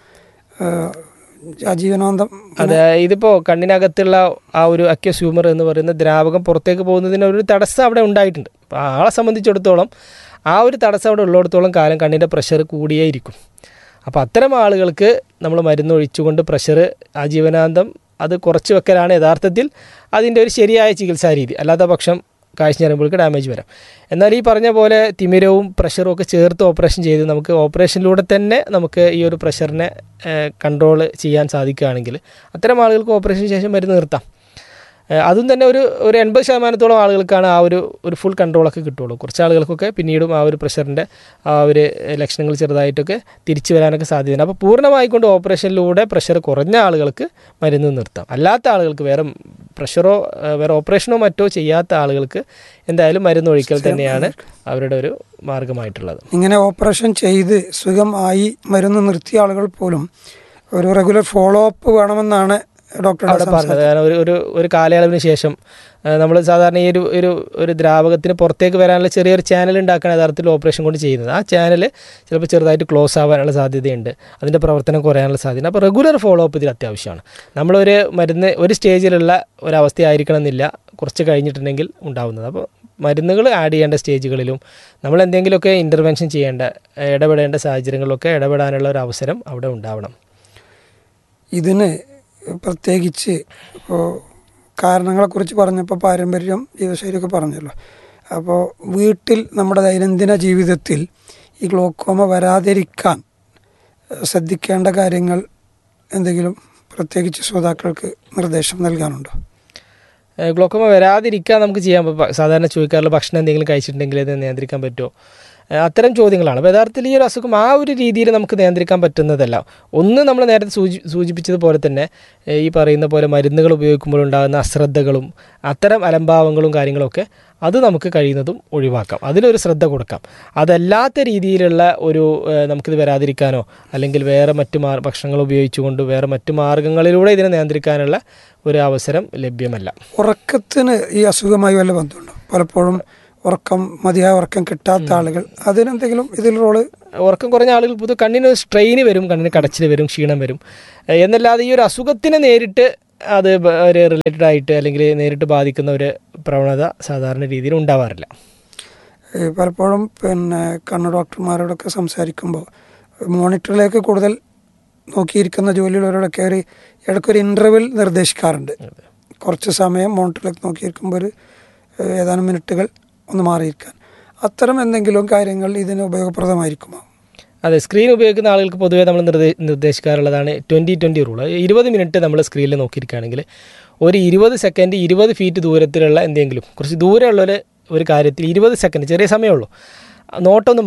ആജീവനാന്തം അത് ഇതിപ്പോൾ കണ്ണിനകത്തുള്ള ആ ഒരു അക്യസ് ഹ്യൂമർ എന്ന് പറയുന്ന ദ്രാവകം പുറത്തേക്ക് പോകുന്നതിന് ഒരു തടസ്സം അവിടെ ഉണ്ടായിട്ടുണ്ട് അപ്പോൾ ആളെ സംബന്ധിച്ചിടത്തോളം ആ ഒരു തടസ്സം അവിടെ ഉള്ളിടത്തോളം കാലം കണ്ണിൻ്റെ പ്രഷർ കൂടിയേ ഇരിക്കും അപ്പോൾ അത്തരം ആളുകൾക്ക് നമ്മൾ മരുന്ന് ഒഴിച്ചുകൊണ്ട് പ്രഷർ ആജീവനാന്തം അത് കുറച്ച് വെക്കലാണ് യഥാർത്ഥത്തിൽ അതിൻ്റെ ഒരു ശരിയായ ചികിത്സാ രീതി അല്ലാത്ത പക്ഷം കാഴ്ച ഞരമ്പുകൾക്ക് ഡാമേജ് വരാം എന്നാൽ ഈ പറഞ്ഞ പോലെ തിമിരവും പ്രഷറും ഒക്കെ ചേർത്ത് ഓപ്പറേഷൻ ചെയ്ത് നമുക്ക് ഓപ്പറേഷനിലൂടെ തന്നെ നമുക്ക് ഈ ഒരു പ്രഷറിനെ കൺട്രോൾ ചെയ്യാൻ സാധിക്കുകയാണെങ്കിൽ അത്തരം ആളുകൾക്ക് ഓപ്പറേഷന് ശേഷം മരുന്ന് നിർത്താം ഏഹ് അതും തന്നെ ഒരു ഒരു എൺപത് ശതമാനത്തോളം ആളുകൾക്കാണ് ആ ഒരു ഒരു ഫുൾ കൺട്രോളൊക്കെ കിട്ടുള്ളൂ കുറച്ച് ആളുകൾക്കൊക്കെ പിന്നീടും ആ ഒരു പ്രഷറിൻ്റെ ആ ഒരു ലക്ഷണങ്ങൾ ചെറുതായിട്ടൊക്കെ തിരിച്ചു വരാനൊക്കെ സാധ്യതയുണ്ട് അപ്പോൾ പൂർണ്ണമായിക്കൊണ്ട് ഓപ്പറേഷനിലൂടെ പ്രഷർ കുറഞ്ഞ ആളുകൾക്ക് മരുന്ന് നിർത്താം അല്ലാത്ത ആളുകൾക്ക് വേറെ പ്രഷറോ ഏഹ് വേറെ ഓപ്പറേഷനോ മറ്റോ ചെയ്യാത്ത ആളുകൾക്ക് എന്തായാലും മരുന്ന് ഒഴിക്കൽ തന്നെയാണ് അവരുടെ ഒരു മാർഗമായിട്ടുള്ളത് ഇങ്ങനെ ഓപ്പറേഷൻ ചെയ്ത് സുഖമായി മരുന്ന് നിർത്തിയ ആളുകൾ പോലും ഒരു റെഗുലർ ഫോളോ അപ്പ് വേണമെന്നാണ് ഡോക്ടറുടെ അവിടെ പറഞ്ഞത് കാരണം ഒരു ഒരു ഒരു കാലയളവിന് ശേഷം നമ്മൾ സാധാരണ ഈ ഒരു ഒരു ഒരു ദ്രാവകത്തിന് പുറത്തേക്ക് വരാനുള്ള ചെറിയൊരു ചാനൽ ഉണ്ടാക്കാൻ യഥാർത്ഥത്തിൽ ഓപ്പറേഷൻ കൊണ്ട് ചെയ്യുന്നത് ആ ചാനൽ ചിലപ്പോൾ ചെറുതായിട്ട് ക്ലോസ് ആവാനുള്ള സാധ്യതയുണ്ട് അതിൻ്റെ പ്രവർത്തനം കുറയാനുള്ള സാധ്യത അപ്പോൾ റെഗുലർ ഫോളോ അപ്പ് ഇതിൽ അത്യാവശ്യമാണ് നമ്മളൊരു മരുന്ന് ഒരു സ്റ്റേജിലുള്ള ഒരവസ്ഥയായിരിക്കണം എന്നില്ല കുറച്ച് കഴിഞ്ഞിട്ടുണ്ടെങ്കിൽ ഉണ്ടാവുന്നത് അപ്പോൾ മരുന്നുകൾ ആഡ് ചെയ്യേണ്ട സ്റ്റേജുകളിലും നമ്മൾ എന്തെങ്കിലുമൊക്കെ ഇൻ്റർവെൻഷൻ ചെയ്യേണ്ട ഇടപെടേണ്ട സാഹചര്യങ്ങളിലൊക്കെ ഇടപെടാനുള്ള ഒരു അവസരം അവിടെ ഉണ്ടാവണം ഇതിന് പ്രത്യേകിച്ച് ഇപ്പോൾ കാരണങ്ങളെക്കുറിച്ച് പറഞ്ഞപ്പോൾ പാരമ്പര്യം ജീവിതശൈലിയൊക്കെ പറഞ്ഞല്ലോ അപ്പോൾ വീട്ടിൽ നമ്മുടെ ദൈനംദിന ജീവിതത്തിൽ ഈ ഗ്ലോക്കോമ വരാതിരിക്കാൻ ഏഹ്, ശ്രദ്ധിക്കേണ്ട കാര്യങ്ങൾ എന്തെങ്കിലും പ്രത്യേകിച്ച് ശ്രോതാക്കൾക്ക് നിർദ്ദേശം നൽകാനുണ്ടോ ഏഹ് ഗ്ലോക്കോമ വരാതിരിക്കാൻ നമുക്ക് ചെയ്യാൻ പ- സാധാരണ ചോദിക്കാറുള്ള ഭക്ഷണം എന്തെങ്കിലും കഴിച്ചിട്ടുണ്ടെങ്കിൽ അത് നിയന്ത്രിക്കാൻ പറ്റുമോ ഏഹ് അത്തരം ചോദ്യങ്ങളാണ് അപ്പോൾ യഥാർത്ഥത്തിൽ ഈ ഒരു അസുഖം ആ ഒരു രീതിയിൽ നമുക്ക് നിയന്ത്രിക്കാൻ പറ്റുന്നതല്ല ഒന്ന് നമ്മൾ നേരത്തെ സൂചി സൂചിപ്പിച്ചതുപോലെ തന്നെ ഏഹ് ഈ പറയുന്ന പോലെ മരുന്നുകൾ ഉപയോഗിക്കുമ്പോൾ ഉണ്ടാകുന്ന അശ്രദ്ധകളും അത്തരം അലംഭാവങ്ങളും കാര്യങ്ങളൊക്കെ അത് നമുക്ക് കഴിയുന്നതും ഒഴിവാക്കാം അതിലൊരു ശ്രദ്ധ കൊടുക്കാം അതല്ലാത്ത രീതിയിലുള്ള ഒരു ഏഹ് നമുക്കിത് വരാതിരിക്കാനോ അല്ലെങ്കിൽ വേറെ മറ്റു മാർ ഭക്ഷണങ്ങൾ ഉപയോഗിച്ചുകൊണ്ട് വേറെ മറ്റു മാർഗങ്ങളിലൂടെ ഇതിനെ നിയന്ത്രിക്കാനുള്ള ഒരു അവസരം ലഭ്യമല്ല ഉറക്കത്തിന് ഈ അസുഖമായി വല്ല ബന്ധമുണ്ടോ പലപ്പോഴും ഉറക്കം മതിയായ ഉറക്കം കിട്ടാത്ത ആളുകൾ അതിനെന്തെങ്കിലും ഇതിൽ റോള് ഉറക്കം കുറഞ്ഞ ആളുകൾ പൊതു കണ്ണിന് സ്ട്രെയിന് വരും കണ്ണിന് കടച്ചിൽ വരും ക്ഷീണം വരും ഏഹ് എന്നല്ലാതെ ഈ ഒരു അസുഖത്തിനെ നേരിട്ട് അത് ബ- ഒരു റിലേറ്റഡ് ആയിട്ട് അല്ലെങ്കിൽ നേരിട്ട് ബാധിക്കുന്ന ഒരു പ്രവണത സാധാരണ രീതിയിൽ ഉണ്ടാവാറില്ല ഏഹ് പലപ്പോഴും പിന്നെ കണ്ണ് ഡോക്ടർമാരോടൊക്കെ സംസാരിക്കുമ്പോൾ മോണിറ്ററിലേക്ക് കൂടുതൽ നോക്കിയിരിക്കുന്ന ജോലിയുള്ളവരോടൊക്കെ ഒരു ഇടയ്ക്കൊരു ഇൻ്റർവെൽ നിർദ്ദേശിക്കാറുണ്ട് കുറച്ച് സമയം മോണിറ്ററിലേക്ക് നോക്കിയിരിക്കുമ്പോൾ ഒരു ഏഹ് ഏതാനും മിനിറ്റുകൾ ഒന്ന് മാറിയിരിക്കാൻ അത്തരം എന്തെങ്കിലും കാര്യങ്ങൾ ഇതിന് ഉപയോഗപ്രദമായിരിക്കുമോ അതെ സ്ക്രീൻ ഉപയോഗിക്കുന്ന ആളുകൾക്ക് പൊതുവേ നമ്മൾ നിർദ്ദേ നിർദ്ദേശിക്കാറുള്ളതാണ് ട്വൻറ്റി ട്വൻറ്റി റൂൾ ഇരുപത് മിനിറ്റ് നമ്മൾ സ്ക്രീനിൽ നോക്കിയിരിക്കുകയാണെങ്കിൽ ഒരു ഇരുപത് സെക്കൻഡ് ഇരുപത് ഫീറ്റ് ദൂരത്തിലുള്ള എന്തെങ്കിലും കുറച്ച് ദൂരമുള്ള ഒരു ഒരു കാര്യത്തിൽ ഇരുപത് സെക്കൻഡ് ചെറിയ സമയമുള്ളൂ നോട്ടം ഒന്ന് മാറ്റണം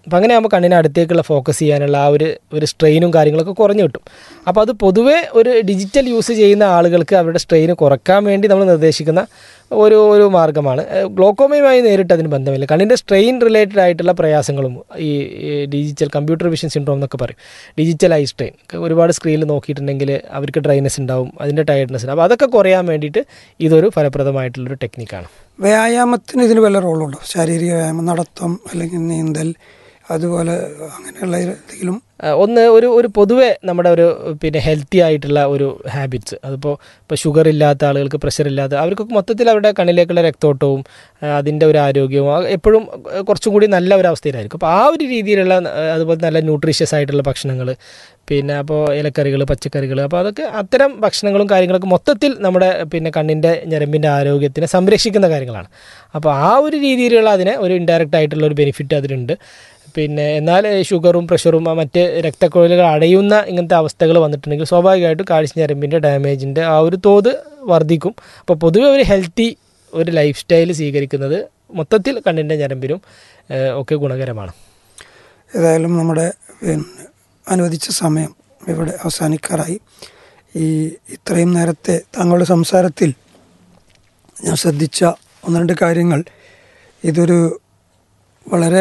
അപ്പം അങ്ങനെ ആകുമ്പോൾ കണ്ണിനെ അടുത്തേക്കുള്ള ഫോക്കസ് ചെയ്യാനുള്ള ആ ഒരു ഒരു സ്ട്രെയിനും കാര്യങ്ങളൊക്കെ കുറഞ്ഞു കിട്ടും അപ്പോൾ അത് പൊതുവേ ഒരു ഡിജിറ്റൽ യൂസ് ചെയ്യുന്ന ആളുകൾക്ക് അവരുടെ സ്ട്രെയിൻ കുറക്കാൻ വേണ്ടി നമ്മൾ നിർദ്ദേശിക്കുന്ന ഒരു ഒരു മാർഗ്ഗമാണ് ഏഹ് ഗ്ലോക്കോമയുമായി നേരിട്ട് അതിന് ബന്ധമില്ല കണ്ണിൻ്റെ സ്ട്രെയിൻ റിലേറ്റഡ് ആയിട്ടുള്ള പ്രയാസങ്ങളും ഈ ഈ ഡിജിറ്റൽ കമ്പ്യൂട്ടർ വിഷൻ സിൻഡ്രോം എന്നൊക്കെ പറയും ഡിജിറ്റൽ ഐ സ്ട്രെയിൻ ഒരുപാട് സ്ക്രീനിൽ നോക്കിയിട്ടുണ്ടെങ്കിൽ അവർക്ക് ഡ്രൈനസ് ഉണ്ടാവും അതിൻ്റെ ടയർഡ്നെസ് ഉണ്ടാവും അപ്പോൾ അതൊക്കെ കുറയാൻ വേണ്ടിയിട്ട് ഇതൊരു ഫലപ്രദമായിട്ടുള്ളൊരു ടെക്നിക്കാണ് വ്യായാമത്തിന് ഇതിന് വല്ല റോളുണ്ടോ ശാരീരിക വ്യായാമം നടത്തം അല്ലെങ്കിൽ നീന്തൽ അതുപോലെ അങ്ങനെയുള്ള എന്തെങ്കിലും ആ, ഒന്ന് ഒരു ഒരു പൊതുവെ നമ്മുടെ ഒരു പിന്നെ ഹെൽത്തി ആയിട്ടുള്ള ഒരു ഹാബിറ്റ്സ് അതിപ്പോൾ ഇപ്പോൾ ഷുഗർ ഇല്ലാത്ത ആളുകൾക്ക് പ്രഷർ ഇല്ലാത്ത അവർക്കൊക്കെ മൊത്തത്തിൽ അവരുടെ കണ്ണിലേക്കുള്ള രക്തോട്ടവും ആ, അതിൻ്റെ ഒരു ആരോഗ്യവും ആ, എപ്പോഴും കുറച്ചും കൂടി നല്ല ഒരു അവസ്ഥയിലായിരിക്കും അപ്പോൾ ആ ഒരു രീതിയിലുള്ള ആ, അതുപോലെ നല്ല ന്യൂട്രീഷ്യസ് ആയിട്ടുള്ള ഭക്ഷണങ്ങൾ പിന്നെ അപ്പോൾ ഇലക്കറികൾ പച്ചക്കറികൾ അപ്പോൾ അതൊക്കെ അത്തരം ഭക്ഷണങ്ങളും കാര്യങ്ങളൊക്കെ മൊത്തത്തിൽ നമ്മുടെ പിന്നെ കണ്ണിൻ്റെ ഞരമ്പിൻ്റെ ആരോഗ്യത്തിനെ സംരക്ഷിക്കുന്ന കാര്യങ്ങളാണ് അപ്പോൾ ആ ഒരു രീതിയിലുള്ള അതിനെ ഒരു ഇൻഡയറക്റ്റ് ആയിട്ടുള്ള ഒരു ബെനിഫിറ്റ് അതിനുണ്ട് പിന്നെ എന്നാൽ ഷുഗറും പ്രഷറും ആ മറ്റ് രക്തക്കുഴലുകൾ അടയുന്ന ഇങ്ങനത്തെ അവസ്ഥകൾ വന്നിട്ടുണ്ടെങ്കിൽ സ്വാഭാവികമായിട്ടും കാഴ്ച ഞരമ്പിൻ്റെ ഡാമേജിൻ്റെ ആ ഒരു തോത് വർദ്ധിക്കും അപ്പോൾ പൊതുവെ ഒരു ഹെൽത്തി ഒരു ലൈഫ് സ്റ്റൈൽ സ്വീകരിക്കുന്നത് മൊത്തത്തിൽ കണ്ണിൻ്റെ ഞരമ്പിനും ഏഹ്, ഒക്കെ ഗുണകരമാണ് ഏതായാലും നമ്മുടെ പിന്നെ അനുവദിച്ച സമയം ഇവിടെ അവസാനിക്കാറായി ഈ ഇത്രയും നേരത്തെ താങ്കളുടെ സംസാരത്തിൽ ഞാൻ ശ്രദ്ധിച്ച ഒന്ന് രണ്ട് കാര്യങ്ങൾ ഇതൊരു വളരെ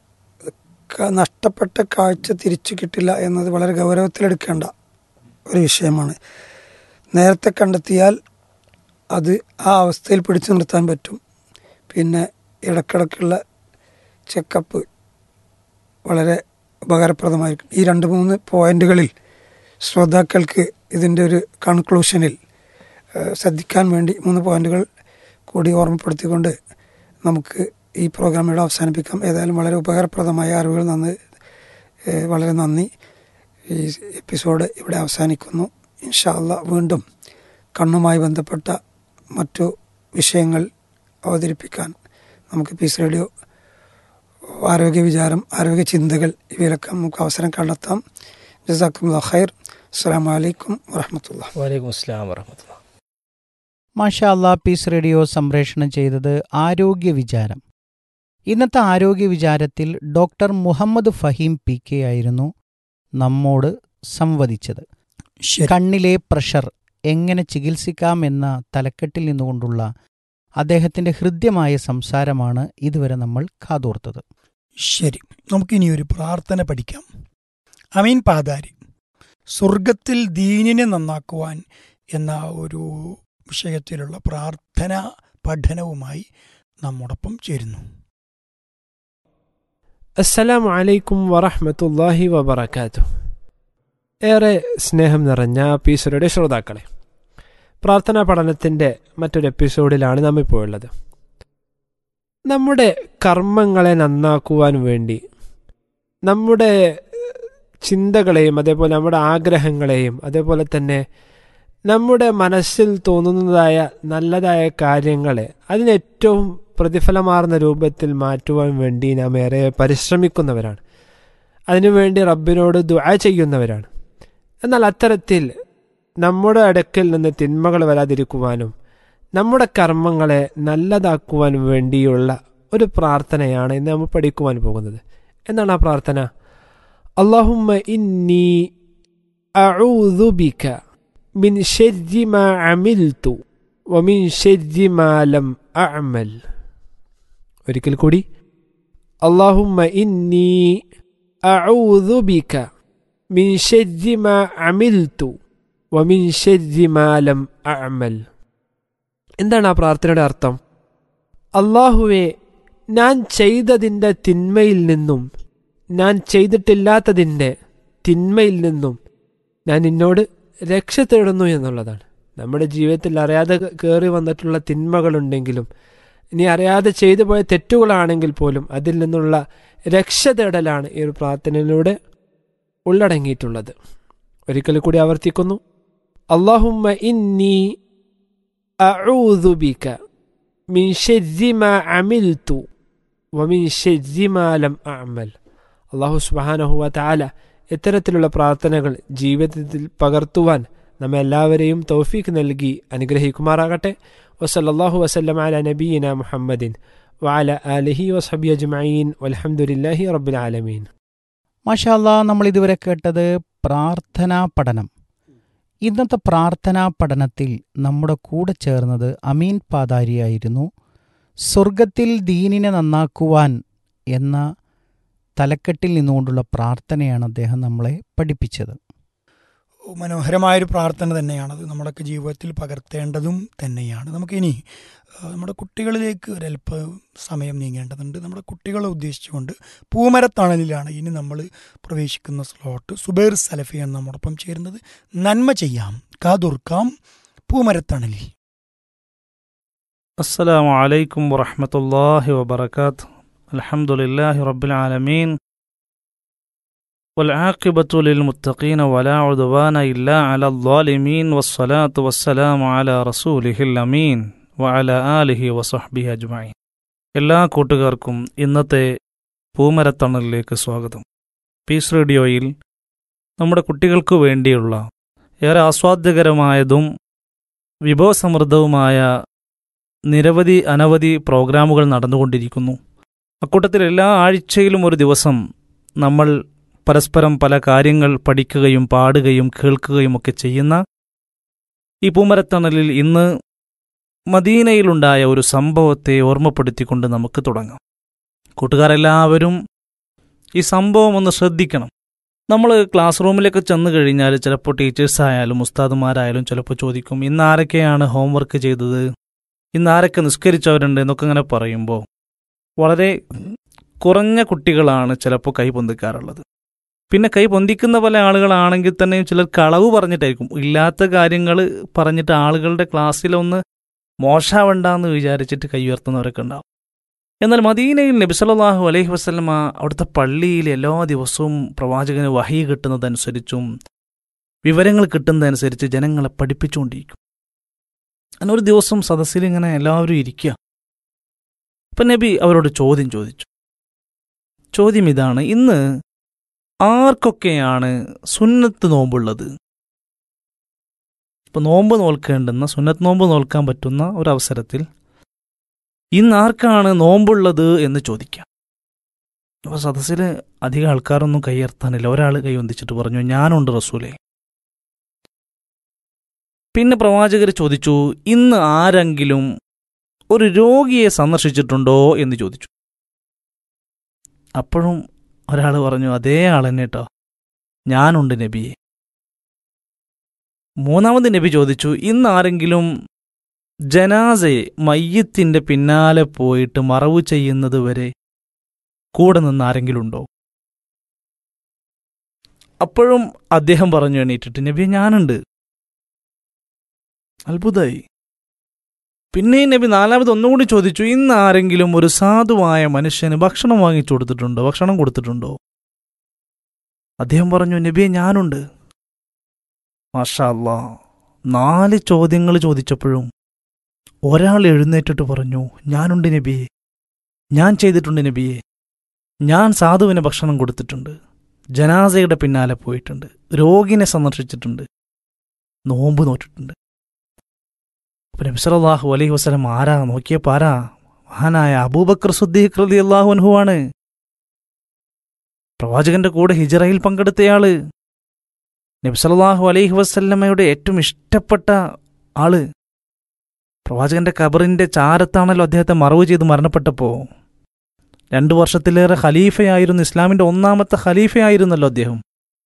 ക- നഷ്ടപ്പെട്ട കാഴ്ച തിരിച്ചു കിട്ടില്ല എന്നത് വളരെ ഗൗരവത്തിലെടുക്കേണ്ട ഒരു വിഷയമാണ് നേരത്തെ കണ്ടെത്തിയാൽ അത് ആ അവസ്ഥയിൽ പിടിച്ചു നിർത്താൻ പറ്റും പിന്നെ ഇടക്കിടക്കുള്ള ചെക്കപ്പ് വളരെ ഉപകാരപ്രദമായിരിക്കും ഈ രണ്ട് മൂന്ന് പോയിന്റുകളിൽ ശ്രോതാക്കൾക്ക് ഇതിൻ്റെ ഒരു കൺക്ലൂഷനിൽ ഏഹ്, ശ്രദ്ധിക്കാൻ വേണ്ടി മൂന്ന് പോയിന്റുകൾ കൂടി ഓർമ്മപ്പെടുത്തിക്കൊണ്ട് നമുക്ക് ഈ പ്രോഗ്രാം ഇവിടെ അവസാനിപ്പിക്കാം ഏതായാലും വളരെ ഉപകാരപ്രദമായ അറിവുകൾ നന്ന് ഏഹ്, വളരെ നന്ദി ഈ എപ്പിസോഡ് ഇവിടെ അവസാനിക്കുന്നു ഇൻഷാ അള്ളാ വീണ്ടും കണ്ണുമായി ബന്ധപ്പെട്ട മറ്റു വിഷയങ്ങൾ അവതരിപ്പിക്കാൻ നമുക്ക് പീസ് റേഡിയോ ആരോഗ്യ വിചാരം ആരോഗ്യ ചിന്തകൾ ഇവയിലൊക്കെ നമുക്ക് അവസരം കണ്ടെത്താം ജസാക്കും ഖൈർ അസ്സാം വലൈക്കും വറഹമത്തുള്ള വലൈക്കും അസ്സാം വർഹമത്തുള്ള മാഷാ അല്ലാ പീസ് റേഡിയോ സംപ്രേഷണം ചെയ്തത് ആരോഗ്യ വിചാരം ഇന്നത്തെ ആരോഗ്യ വിചാരത്തിൽ doctor Muhammad Faheem P K ആയിരുന്നു നമ്മോട് സംവദിച്ചത് ശരി കണ്ണിലെ പ്രഷർ എങ്ങനെ ചികിത്സിക്കാം എന്ന തലക്കെട്ടിൽ നിന്നുകൊണ്ടുള്ള അദ്ദേഹത്തിന്റെ ഹൃദ്യമായ സംസാരമാണ് ഇതുവരെ നമ്മൾ കാതോർത്തത് ശരി നമുക്കിനി ഒരു പ്രാർത്ഥന പഠിക്കാം അമീൻ പാതാരി സ്വർഗത്തിൽ ദീനിനെ നന്നാക്കുവാൻ എന്ന ഒരു വിഷയത്തിലുള്ള പ്രാർത്ഥന പഠനവുമായി നമ്മോടൊപ്പം ചേരുന്നു അസ്സലാമു അലൈക്കും വറഹ്മത്തുള്ളാഹി വബറകാതുഹു ഏറെ സ്നേഹം നിറഞ്ഞ പീസറുടെ ശ്രോതാക്കളെ പ്രാർത്ഥനാ പഠനത്തിൻ്റെ മറ്റൊരു എപ്പിസോഡിലാണ് നാം ഇപ്പോൾ ഉള്ളത് നമ്മുടെ കർമ്മങ്ങളെ നന്നാക്കുവാൻ വേണ്ടി നമ്മുടെ ചിന്തകളെയും അതേപോലെ നമ്മുടെ ആഗ്രഹങ്ങളെയും അതേപോലെ തന്നെ നമ്മുടെ മനസ്സിൽ തോന്നുന്നതായ നല്ലതായ കാര്യങ്ങളെ അതിനേറ്റവും പ്രതിഫലമാർന്ന രൂപത്തിൽ മാറ്റുവാൻ വേണ്ടി നാം ഏറെ പരിശ്രമിക്കുന്നവരാണ് അതിനുവേണ്ടി റബ്ബിനോട് ദുആ ചെയ്യുന്നവരാണ് എന്നാൽ അത്തരത്തിൽ നമ്മുടെ അടുക്കൽ നിന്ന് തിന്മകൾ വരാതിരിക്കുവാനും നമ്മുടെ കർമ്മങ്ങളെ നല്ലതാക്കുവാൻ വേണ്ടിയുള്ള ഒരു പ്രാർത്ഥനയാണ് ഇന്ന് നമ്മൾ പഠിക്കുവാൻ പോകുന്നത് എന്താണ് ആ പ്രാർത്ഥന അള്ളാഹുമ്മ ഇന്നി അഊദു ബിക മിൻ ശർരി മാ അമിൽതു വമിൻ ശർരി മാ ലം അഅമൽ ഒരിക്കൽ കൂടി അള്ളാഹുമ്മ ഇന്നി അഊദു ബിക മിൻ ശർരി മാ അമിൽതു വമിൻ ശർരി മാ ലം അഅമൽ എന്താണ് ആ പ്രാർത്ഥനയുടെ അർത്ഥം അള്ളാഹുവെ ഞാൻ ചെയ്തതിൻ്റെ തിന്മയിൽ നിന്നും ഞാൻ ചെയ്തിട്ടില്ലാത്തതിൻ്റെ തിന്മയിൽ നിന്നും ഞാൻ നിന്നോട് രക്ഷ തേടുന്നു എന്നുള്ളതാണ് നമ്മുടെ ജീവിതത്തിൽ അറിയാതെ കയറി വന്നിട്ടുള്ള തിന്മകളുണ്ടെങ്കിലും ഇനി അറിയാതെ ചെയ്തു പോയ തെറ്റുകളാണെങ്കിൽ പോലും അതിൽ നിന്നുള്ള രക്ഷ തേടലാണ് ഈ ഒരു പ്രാർത്ഥനയിലൂടെ ഉള്ളടങ്ങിയിട്ടുള്ളത് ഒരിക്കൽ കൂടി ആവർത്തിക്കുന്നു അള്ളാഹുമ്മ ഇന്നി അഊദു ബിക മിൻ ശർരി മാ അമിൽതു വമിൻ ശർരി മാ ലം അഅമൽ അള്ളാഹു സുബ്ഹാനഹു വ തആല ഇത്തരത്തിലുള്ള പ്രാർത്ഥനകൾ ജീവിതത്തിൽ പകർത്തുവാൻ നമ്മെ എല്ലാവരെയും തൗഫീഖ് നൽകി അനുഗ്രഹിക്കുമാറാകട്ടെ വസല്ലല്ലാഹു വസല്ലം അല നബീന മുഹമ്മദിൻ وعلى آله وصحبه أجمعين والحمد لله رب العالمين മാഷാല്ല നമ്മൾ ഇതുവരെ കേട്ടത് പ്രാർത്ഥനാ പഠനം ഇന്നത്തെ പ്രാർത്ഥനാ പഠനത്തിൽ നമ്മുടെ കൂടെ ചേർന്നത് അമീൻ പാതാരിയായിരുന്നു സ്വർഗത്തിൽ ദീനിനെ നന്നാക്കുവാൻ എന്ന തലക്കെട്ടിൽ നിന്നുകൊണ്ടുള്ള പ്രാർത്ഥനയാണ് അദ്ദേഹം നമ്മളെ പഠിപ്പിച്ചത് മനോഹരമായൊരു പ്രാർത്ഥന തന്നെയാണത് നമ്മുടെയൊക്കെ ജീവിതത്തിൽ പകർത്തേണ്ടതും തന്നെയാണ് നമുക്കിനി ആ, നമ്മുടെ കുട്ടികളിലേക്ക് ഒരല്പ സമയം നീങ്ങേണ്ടതുണ്ട് നമ്മുടെ കുട്ടികളെ ഉദ്ദേശിച്ചുകൊണ്ട് പൂമരത്തണലിലാണ് ഇനി നമ്മൾ പ്രവേശിക്കുന്ന സ്ലോട്ട് സുബൈർ സലഫിയാണ് നമ്മോടൊപ്പം ചേരുന്നത് നന്മ ചെയ്യാം കാതുർക്കാം പൂമരത്തണലിൽ السلام عليكم ورحمة الله وبركاته الحمد لله رب العالمين والعاقبة للمتقين ولا عدوان إلا على الظالمين والصلاة والسلام على رسوله الأمين وعلى آله وصحبه أجمعين എല്ലാ കൂട്ടുകാർക്കും ഇന്നത്തെ പൂമരത്തണലിലേക്ക് സ്വാഗതം പീസ് റേഡിയോയിൽ നമ്മുടെ കുട്ടികൾക്ക് വേണ്ടിയുള്ള ഏറെ ആസ്വാദ്യകരമായതും വിഭവസമൃദ്ധവുമായ നിരവധി അനവധി പ്രോഗ്രാമുകൾ നടന്നുകൊണ്ടിരിക്കുന്നു അക്കൂട്ടത്തിൽ എല്ലാ ആഴ്ചയിലും ഒരു ദിവസം നമ്മൾ പരസ്പരം പല കാര്യങ്ങൾ പഠിക്കുകയും പാടുകയും കേൾക്കുകയും ഒക്കെ ചെയ്യുന്ന ഈ പൂമരത്തണലിൽ ഇന്ന് മദീനയിലുണ്ടായ ഒരു സംഭവത്തെ ഓർമ്മപ്പെടുത്തിക്കൊണ്ട് നമുക്ക് തുടങ്ങാം കൂട്ടുകാരെല്ലാവരും ഈ സംഭവം ഒന്ന് ശ്രദ്ധിക്കണം നമ്മൾ ക്ലാസ് റൂമിലൊക്കെ ചെന്ന് കഴിഞ്ഞാൽ ചിലപ്പോൾ ടീച്ചേഴ്സായാലും ഉസ്താദുമാരായാലും ചിലപ്പോൾ ചോദിക്കും ഇന്ന് ആരൊക്കെയാണ് ഹോംവർക്ക് ചെയ്തത് ഇന്ന് ആരൊക്കെ നിസ്കരിച്ചവരുണ്ട് എന്നൊക്കെ ഇങ്ങനെ പറയുമ്പോൾ വളരെ കുറഞ്ഞ കുട്ടികളാണ് ചിലപ്പോൾ കൈ പൊന്തിക്കാറുള്ളത് പിന്നെ കൈ പൊന്തിക്കുന്ന പല ആളുകളാണെങ്കിൽ തന്നെയും ചിലർ കളവ് പറഞ്ഞിട്ടായിരിക്കും ഇല്ലാത്ത കാര്യങ്ങൾ പറഞ്ഞിട്ട് ആളുകളുടെ ക്ലാസ്സിലൊന്ന് മോശാവണ്ടെന്ന് വിചാരിച്ചിട്ട് കൈ ഉയർത്തുന്നവരൊക്കെ ഉണ്ടാവും എന്നാൽ മദീനയിൽ നബിസല്ലാഹു അലൈഹി വസ്ലമ അവിടുത്തെ പള്ളിയിൽ എല്ലാ ദിവസവും പ്രവാചകന് വഹി കിട്ടുന്നതനുസരിച്ചും വിവരങ്ങൾ കിട്ടുന്നതനുസരിച്ച് ജനങ്ങളെ പഠിപ്പിച്ചുകൊണ്ടിരിക്കും അങ്ങനെ ഒരു ദിവസം സദസ്സിൽ ഇങ്ങനെ എല്ലാവരും ഇരിക്കുക അപ്പം നബി അവരോട് ചോദ്യം ചോദിച്ചു ചോദ്യം ഇതാണ് ഇന്ന് ആർക്കൊക്കെയാണ് സുന്നത്ത് നോമ്പുള്ളത് ഇപ്പം നോമ്പ് നോൽക്കേണ്ടുന്ന സുന്നത്ത് നോമ്പ് നോൽക്കാൻ പറ്റുന്ന ഒരു അവസരത്തിൽ ഇന്ന് ആർക്കാണ് നോമ്പുള്ളത് എന്ന് ചോദിക്കാം അപ്പോൾ സദസ്സിൽ അധികം ആൾക്കാരൊന്നും കൈയർത്താനില്ല ഒരാൾ കൈ വന്ദിച്ചിട്ട് പറഞ്ഞു ഞാനുണ്ട് റസൂലേ പിന്നെ പ്രവാചകർ ചോദിച്ചു ഇന്ന് ആരെങ്കിലും ഒരു രോഗിയെ സന്ദർശിച്ചിട്ടുണ്ടോ എന്ന് ചോദിച്ചു അപ്പോഴും ഒരാൾ പറഞ്ഞു അതേ ആൾ തന്നെ കേട്ടോ ഞാനുണ്ട് നബിയെ മൂന്നാമത് നബി ചോദിച്ചു ഇന്ന് ആരെങ്കിലും ജനാസയെ മയ്യത്തിന്റെ പിന്നാലെ പോയിട്ട് മറവ് ചെയ്യുന്നത് വരെ കൂടെ നിന്ന് ആരെങ്കിലും ഉണ്ടോ അപ്പോഴും അദ്ദേഹം പറഞ്ഞു എണീറ്റിട്ട് നബിയെ ഞാനുണ്ട് അത്ഭുതമായി പിന്നെ നബി നാലാമത് ഒന്നുകൂടി ചോദിച്ചു ഇന്ന് ആരെങ്കിലും ഒരു സാധുവായ മനുഷ്യന് ഭക്ഷണം വാങ്ങിച്ചു കൊടുത്തിട്ടുണ്ടോ ഭക്ഷണം കൊടുത്തിട്ടുണ്ടോ അദ്ദേഹം പറഞ്ഞു നബിയെ ഞാനുണ്ട് മാഷാ അല്ലാ നാല് ചോദ്യങ്ങൾ ചോദിച്ചപ്പോഴും ഒരാൾ എഴുന്നേറ്റിട്ട് പറഞ്ഞു ഞാനുണ്ട് നബിയെ ഞാൻ ചെയ്തിട്ടുണ്ട് നബിയെ ഞാൻ സാധുവിന് ഭക്ഷണം കൊടുത്തിട്ടുണ്ട് ജനാസയുടെ പിന്നാലെ പോയിട്ടുണ്ട് രോഗിനെ സന്ദർശിച്ചിട്ടുണ്ട് നോമ്പ് നോറ്റിട്ടുണ്ട് അപ്പൊ നബി സല്ലല്ലാഹു അലൈഹി വസല്ലം ആരാ നോക്കിയപ്പോ ആരാ മഹാനായ അബൂബക്കർ സുദ്ദീഖ് റളി അള്ളാഹു അൻഹുവാണ് പ്രവാചകന്റെ കൂടെ ഹിജറയിൽ പങ്കെടുത്തയാള് നബി സല്ലല്ലാഹു അലൈഹി വസല്ലമയുടെ ഏറ്റവും ഇഷ്ടപ്പെട്ട ആള് പ്രവാചകന്റെ കബറിന്റെ ചാരത്താണല്ലോ അദ്ദേഹത്തെ മറവ് ചെയ്ത് മരണപ്പെട്ടപ്പോ രണ്ടു വർഷത്തിലേറെ ഖലീഫയായിരുന്നു ഇസ്ലാമിന്റെ ഒന്നാമത്തെ ഖലീഫയായിരുന്നല്ലോ അദ്ദേഹം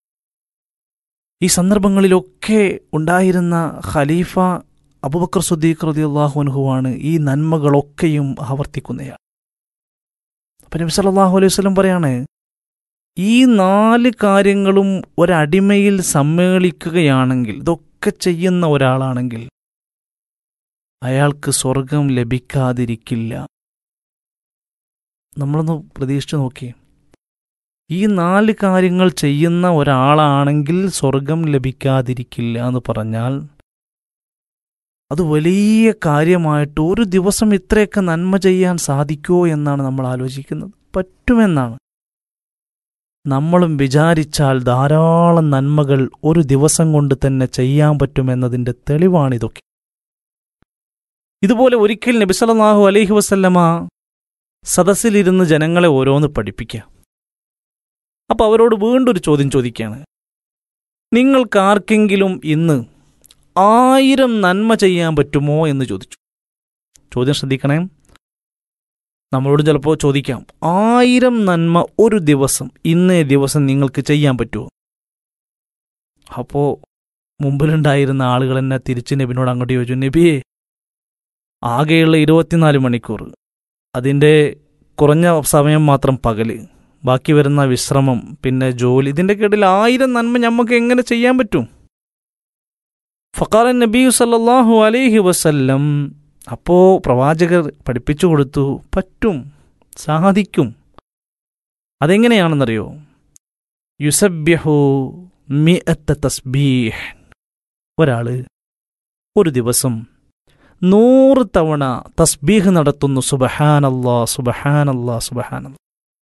ഈ സന്ദർഭങ്ങളിലൊക്കെ ഉണ്ടായിരുന്ന ഖലീഫ അബുബക്കർ സുദ്ദീഖ് റതി അള്ളാഹുനുഹുവാണ് ഈ നന്മകളൊക്കെയും ആവർത്തിക്കുന്നയാൾ അപ്പൊ നബി സല്ലല്ലാഹു അലൈഹി വസല്ലം പറയാണ് ഈ നാല് കാര്യങ്ങളും ഒരടിമയിൽ സമ്മേളിക്കുകയാണെങ്കിൽ ഇതൊക്കെ ചെയ്യുന്ന ഒരാളാണെങ്കിൽ അയാൾക്ക് സ്വർഗം ലഭിക്കാതിരിക്കില്ല നമ്മളൊന്ന് പ്രതീക്ഷിച്ചു നോക്കി ഈ നാല് കാര്യങ്ങൾ ചെയ്യുന്ന ഒരാളാണെങ്കിൽ സ്വർഗം ലഭിക്കാതിരിക്കില്ല എന്ന് പറഞ്ഞാൽ അത് വലിയ കാര്യമായിട്ട് ഒരു ദിവസം ഇത്രയൊക്കെ നന്മ ചെയ്യാൻ സാധിക്കുമോ എന്നാണ് നമ്മൾ ആലോചിക്കുന്നത് പറ്റുമെന്നാണ് നമ്മളും വിചാരിച്ചാൽ ധാരാളം നന്മകൾ ഒരു ദിവസം കൊണ്ട് തന്നെ ചെയ്യാൻ പറ്റുമെന്നതിൻ്റെ തെളിവാണിതൊക്കെ ഇതുപോലെ ഒരിക്കൽ നബിസലല്ലാഹു അലൈഹി വസല്ലമ സദസ്സിലിരുന്ന് ജനങ്ങളെ ഓരോന്ന് പഠിപ്പിക്കുക അപ്പോൾ അവരോട് വീണ്ടും ഒരു ചോദ്യം ചോദിക്കുകയാണ് നിങ്ങൾക്ക് ആർക്കെങ്കിലും ഇന്ന് ആയിരം നന്മ ചെയ്യാൻ പറ്റുമോ എന്ന് ചോദിച്ചു ചോദ്യം ശ്രദ്ധിക്കണേ നമ്മളോട് ചിലപ്പോൾ ചോദിക്കാം ആയിരം നന്മ ഒരു ദിവസം ഇന്നേ ദിവസം നിങ്ങൾക്ക് ചെയ്യാൻ പറ്റുമോ അപ്പോൾ മുമ്പിലുണ്ടായിരുന്ന ആളുകൾ എന്നെ തിരിച്ച് നബിനോട് അങ്ങോട്ട് ചോദിച്ചു നബിയെ ആകെയുള്ള ഇരുപത്തിനാല് മണിക്കൂർ അതിൻ്റെ കുറഞ്ഞ സമയം മാത്രം പകല് ബാക്കി വരുന്ന വിശ്രമം പിന്നെ ജോലി ഇതിൻ്റെ ഇടയിൽ ആയിരം നന്മ നമുക്ക് എങ്ങനെ ചെയ്യാൻ പറ്റും ഫക്കാറൻ നബി സല്ലല്ലാഹു അലൈഹി വസല്ലം അപ്പോൾ പ്രവാചകർ പഠിപ്പിച്ചു കൊടുത്തു പറ്റും സാധിക്കും അതെങ്ങനെയാണെന്നറിയോ യുസബ്യഹു മിഅത്ത തസ്ബീഹ് ഒരാൾ ഒരു ദിവസം നൂറ് തവണ തസ്ബീഹ് നടത്തുന്നു സുബഹാനല്ലാ സുബഹാനല്ലാ സുബഹാനല്ലാ